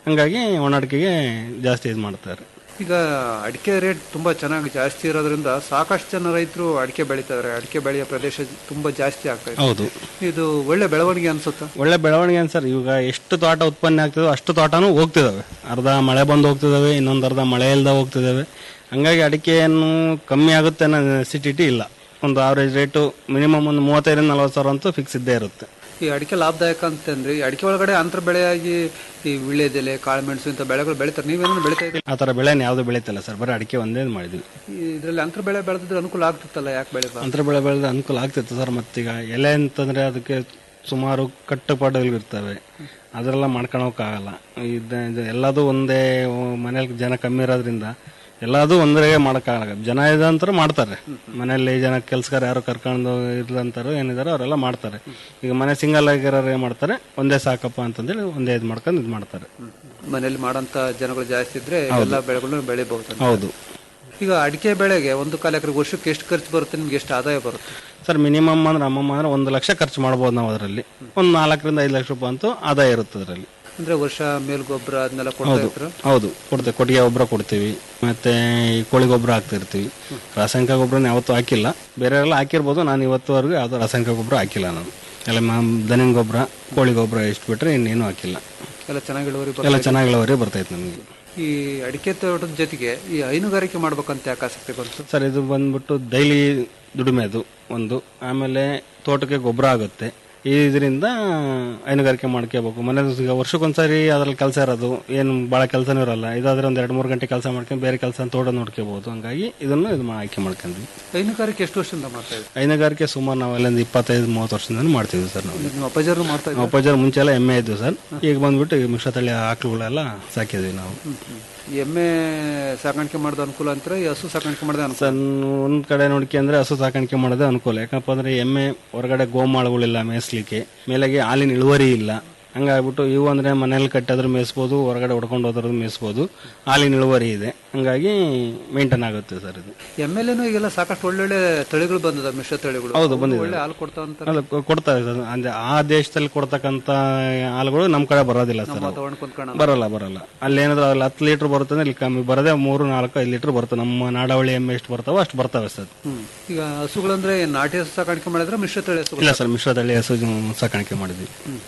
ಹಂಗಾಗಿ ಒಣ ಅಡಿಕೆಗೆ ಜಾಸ್ತಿ ಇದು ಮಾಡ್ತಾರೆ ಈಗ ಅಡಿಕೆ ರೇಟ್ ತುಂಬಾ ಚೆನ್ನಾಗಿ ಜಾಸ್ತಿ ಇರೋದ್ರಿಂದ ಸಾಕಷ್ಟು ಜನ ರೈತರು ಅಡಿಕೆ ಬೆಳೀತಾರೆ ಅಡಿಕೆ ಬೆಳೆಯೋ ಪ್ರದೇಶ ತುಂಬಾ ಜಾಸ್ತಿ ಆಗ್ತಾ ಇದೆ ಹೌದು ಇದು ಒಳ್ಳೆ ಬೆಳವಣಿಗೆ ಅನ್ಸುತ್ತಾ ಒಳ್ಳೆ ಬೆಳವಣಿಗೆ ಅನ್ಸರ್ ಇವಾಗ ಎಷ್ಟು ತೋಟ ಉತ್ಪನ್ನ ಆಗ್ತದೋ ಅಷ್ಟು ತೋಟನೂ ಹೋಗ್ತಿದಾವೆ ಅರ್ಧ ಮಳೆ ಬಂದು ಹೋಗ್ತಿದಾವೆ ಇನ್ನೊಂದು ಅರ್ಧ ಮಳೆ ಇಲ್ದ ಹೋಗ್ತಿದಾವೆ ಹಂಗಾಗಿ ಅಡಿಕೆಯನ್ನು ಕಮ್ಮಿ ಆಗುತ್ತೆ ಅನ್ನೋ ನೆಸಿಟಿಟಿ ಇಲ್ಲ ಒಂದು ಆವರೇಜ್ ರೇಟು ಮಿನಿಮಮ್ ಒಂದು ಮೂವತ್ತೈದರಿಂದ ನಲವತ್ತು ಸಾವಿರ ಅಂತೂ ಫಿಕ್ಸ್ ಇದ್ದೇ ಇರುತ್ತೆ ಈ ಅಡಿಕೆ ಲಾಭದಾಯಕ ಅಂತಂದ್ರೆ ಈ ಅಡಿಕೆ ಒಳಗಡೆ ಅಂತರ ಬೆಳೆಯಾಗಿ ಈ ವಿಳ್ಯದೆಲೆ ಕಾಳುಮೆಣಸು ಇಂಥ ಬೆಳೆಗಳು ಬೆಳಿತಾರೆ ನೀವೇನು ಬೆಳಿತಾ ಇದ್ದೀರಿ ಆ ಥರ ಬೆಳೆನ ಯಾವುದು ಬೆಳೀತಿಲ್ಲ ಸರ್ ಬರೀ ಅಡಿಕೆ ಒಂದೇ ಮಾಡಿದ್ವಿ ಇದರಲ್ಲಿ ಅಂತರ ಬೆಳೆ ಬೆಳೆದಿದ್ರೆ ಅನುಕೂಲ ಆಗ್ತಿತ್ತಲ್ಲ ಯಾಕೆ ಬೆಳಿಬಾರ್ದು ಅಂತರ ಬೆಳೆ ಬೆಳೆದ ಅನುಕೂಲ ಆಗ್ತಿತ್ತು ಸರ್ ಮತ್ತೀಗ ಎಲೆ ಅಂತಂದ್ರೆ ಅದಕ್ಕೆ ಸುಮಾರು ಕಟ್ಟುಪಾಡುಗಳು ಇರ್ತವೆ ಅದರೆಲ್ಲ ಮಾಡ್ಕೊಳಕ್ಕಾಗಲ್ಲ ಇದು ಇದು ಎಲ್ಲದೂ ಒಂದೇ ಮನೇಲಿ ಜನ ಕಮ್ಮಿ ಇರೋದ್ರಿಂದ ಎಲ್ಲದೂ ಒಂದೇ ಮಾಡೋಕ್ಕಾಗಲ್ಲ ಜನ ಇದೆ ಅಂತಾರೆ ಮಾಡ್ತಾರೆ ಮನೆಯಲ್ಲಿ ಜನ ಕೆಲ್ಸಗಾರ ಯಾರು ಕರ್ಕೊಂಡು ಇರ್ಲಂತಾರೋ ಏನಿದಾರೋ ಅವರೆಲ್ಲ ಮಾಡ್ತಾರೆ ಈಗ ಮನೆ ಸಿಂಗಲ್ ಆಗಿರೋರು ಏನ್ ಮಾಡ್ತಾರೆ ಒಂದೇ ಸಾಕಪ್ಪ ಅಂತಂದೇಳಿ ಒಂದೇ ಇದು ಮಾಡ್ಕೊಂಡು ಇದು ಮಾಡ್ತಾರೆ ಮನೇಲಿ ಮಾಡೋಂತ ಜನಗಳು ಜಾಸ್ತಿ ಇದ್ರೆ ಹೌದು. ಎಲ್ಲ ಬೆಳೆಗಳನ್ನು ಬೆಳಿಬಹುದು ಹೌದು ಈಗ ಅಡಿಕೆ ಬೆಳೆಗೆ ಒಂದು ಕಾಲ ಎಕರೆ ವರ್ಷಕ್ಕೆ ಎಷ್ಟು ಖರ್ಚು ಬರುತ್ತೆ ನಿಮ್ಗೆ ಎಷ್ಟು ಆದಾಯ ಬರುತ್ತೆ ಸರ್ ಮಿನಿಮಮ್ ಅಂದ್ರೆ ಅಮ್ಮಮ್ಮ ಅಂದ್ರೆ ಒಂದು ಲಕ್ಷ ಖರ್ಚು ಮಾಡ್ಬೋದು ನಾವು ಅದರಲ್ಲಿ ಒಂದು ನಾಲ್ಕರಿಂದ ಐದು ಲಕ್ಷ ರೂಪಾಯಿ ಅಂತೂ ಆದಾಯ ಇರುತ್ತೆ ಅದರಲ್ಲಿ ಅಂದ್ರೆ ವರ್ಷ ಮೇಲ್ ಗೊಬ್ಬರ ಅದನ್ನೆಲ್ಲ ಕೊಡ್ತಾ ಹೌದು ಇರ್ತೀರ ಹೌದು ಕೊಡ್ತೇವೆ ಕೊಟ್ಟಿಗೆ ಗೊಬ್ಬರ ಕೊಡ್ತೀವಿ ಮತ್ತೆ ಈ ಕೋಳಿ ಗೊಬ್ಬರ ಹಾಕ್ತಿರ್ತೀವಿ ರಾಸಾಯನಿಕ ಗೊಬ್ಬರನ ಯಾವತ್ತೂ ಹಾಕಿಲ್ಲ ಬೇರೆ ಎಲ್ಲ ಹಾಕಿರ್ಬೋದು ನಾನು ಇವತ್ತುವರೆಗೂ ಯಾವ್ದು ರಾಸಾಯನಿಕ ಗೊಬ್ಬರ ಹಾಕಿಲ್ಲ ನಾನು ಎಲ್ಲ ಮಾಮ್- ದನಿನ ಗೊಬ್ಬರ ಕೋಳಿ ಗೊಬ್ಬರ ಇಷ್ಟು ಬಿಟ್ರೆ ಇನ್ನೇನು ಹಾಕಿಲ್ಲ ಎಲ್ಲ ಚೆನ್ನಾಗಿ ಇಳುವರಿ ಎಲ್ಲ ಬರ್ತಾ ಇದೆ. ಚೆನ್ನಾಗಿ ಇಳುವರಿ ಬರ್ತೈತೆ ನಮಗೆ ಈ ಅಡಿಕೆ ತೋಟದ ಜೊತೆಗೆ ಈ ಹೈನುಗಾರಿಕೆ ಮಾಡ್ಬೇಕಂತ ಯಾಕೆ ಆಸಕ್ತಿ ಬಂತು ಸರ್ ಇದು ಬಂದ್ಬಿಟ್ಟು ಡೈಲಿ ದುಡಿಮೆ ಅದು ಒಂದು ಆಮೇಲೆ ತೋಟಕ್ಕೆ ಗೊಬ್ಬರ ಆಗುತ್ತೆ ಇದರಿಂದ ಹೈನುಗಾರಿಕೆ ಮಾಡ್ಕೋಬೇಕು ಮನೆ ಈಗ ವರ್ಷಕ್ಕೊಂದ್ಸರಿ ಅದ್ರಲ್ಲಿ ಕೆಲಸ ಇರೋದು ಏನು ಭಾಳ ಕೆಲಸನೂ ಇರಲ್ಲ ಇದಾದ್ರೆ ಒಂದ್ ಎರಡು ಮೂರು ಗಂಟೆ ಕೆಲಸ ಮಾಡ್ಕೊಂಡು ಬೇರೆ ಕೆಲಸ ತೋಟ ನೋಡ್ಕೋಬಹುದು ಹಂಗಾಗಿ ಇದನ್ನು ಇದು ಮಾ- ಆಯ್ಕೆ ಮಾಡ್ಕೊಂಡ್ವಿ ಹೈನುಗಾರಿಕೆ ಎಷ್ಟು ವರ್ಷದಿಂದ ಮಾಡ್ತಾ ಇದ್ದೀವಿ ಹೈನುಗಾರಿಕೆ ಸುಮಾರು ನಾವೆಲ್ಲ ಇಪ್ಪತ್ತೈದು ಮೂವತ್ತು ವರ್ಷದಿಂದ ಮಾಡ್ತೀವಿ ಸರ್ ನಾವು ನಿಮ್ಮ ಅಪ್ಪಾಜರು ಮಾಡ್ತಾ ಇದ್ದಾರೆ ಉಪಚಾರ ಮುಂಚೆ ಎಲ್ಲ ಎಮ್ಮೆ ಇದ್ವು ಸರ್ ಈಗ ಬಂದ್ಬಿಟ್ಟು ಈಗ ಮಿಶ್ರತಳಿ ಆಕಳುಗಳೆಲ್ಲ ಸಾಕಿದ್ವಿ ನಾವು ಎಮ್ಮೆ ಸಾಕಾಣಿಕೆ ಮಾಡೋದು ಅನುಕೂಲ ಅಂತಾರೆ ಈ ಹಸು ಸಾಕಾಣಿಕೆ ಮಾಡೋದು ಅನುಕೂಲ ಸರ್ ಒಂದ್ ಕಡೆ ನೋಡ್ಕೊಂಡ್ರೆ ಹಸು ಸಾಕಾಣಿಕೆ ಮಾಡೋದೇ ಅನುಕೂಲ ಯಾಕಪ್ಪ ಅಂದ್ರೆ ಎಮ್ಮೆ ಹೊರಗಡೆ ಗೋಮಾಳುಗಳಿಲ್ಲ ಮೇಯಿಸ್ಲಿಕ್ಕೆ ಮೇಲೆಗೆ ಹಾಲಿನ ಇಳುವರಿ ಇಲ್ಲ ಹಂಗಾಗ್ಬಿಟ್ಟು ಇವು ಅಂದ್ರೆ ಮನೇಲಿ ಕಟ್ಟಾದ್ರೂ ಮೇಯಿಸ್ಬೋದು ಹೊರಗಡೆ ಹೊಡ್ಕೊಂಡು ಹೋದ್ರೂ ಮೇಯಿಸ್ಬೋದು ಹಾಲಿನ ಇಳುವರಿ ಇದೆ ಹಂಗಾಗಿ ಮೇಂಟೈನ್ ಆಗುತ್ತೆ ಸರ್ ಇದು ಎಮ್ಮೆಲೆನೂ ಈಗೆಲ್ಲ ಸಾಕಷ್ಟು ಒಳ್ಳೊಳ್ಳೆ ತಳಿಗಳು ಬಂದದ ಮಿಶ್ರ ತಳಿಗಳು ಹೌದು, ಅವು ಬಂದಿದೆ. ಒಳ್ಳೆ ಹಾಲು ಕೊಡ್ತಾವ ಅಂತ ಅಲ್ಲ ಕೊ- ಕೊಡ್ತಾರೆ ಸರ್ ಅಂದ್ರೆ ಆ ದೇಶದಲ್ಲಿ ಕೊಡ್ತಕ್ಕಂತ ಹಾಲುಗಳು ನಮ್ಮ ಕಡೆ ಬರೋದಿಲ್ಲ ಸರ್ ಅವು. ವಾತಾವರಣಕ್ಕೆ ಹೊಂದ್ಕೊಳ್ಳೋಣ. ಬರಲ್ಲ ಬರಲ್ಲ ಅಲ್ಲಿ ಏನಾದ್ರು ಅಲ್ಲಿ ಹತ್ತು ಲೀಟರ್ ಬರುತ್ತೆ ಅಂದ್ರೆ ಇಲ್ಲಿ ಕಮ್ಮಿ ಬರದೆ ಮೂರು ನಾಲ್ಕು ಐದು ಲೀಟರ್ ಬರುತ್ತೆ ನಮ್ಮ ನಾಡವಳಿ ಎಮ್ಮೆ ಎಷ್ಟು ಬರ್ತಾವ ಅಷ್ಟು ಬರ್ತವೆ ಸರ್ ಹ್ಮ್. ಈಗ ಹಸುಗಳಂದ್ರೆ ಏನ್ ನಾಟಿ ಹಸು ಸಾಕಾಣಿಕೆ ಮಾಡಿದ್ರೆ ಮಿಶ್ರ ತಳಿ ಹಸುಗಳು ಇಲ್ಲ ಸರ್ ಮಿಶ್ರತಳಿ ಹಸು ಸಾಕಾಣಿಕೆ ಮಾಡಿದ್ವಿ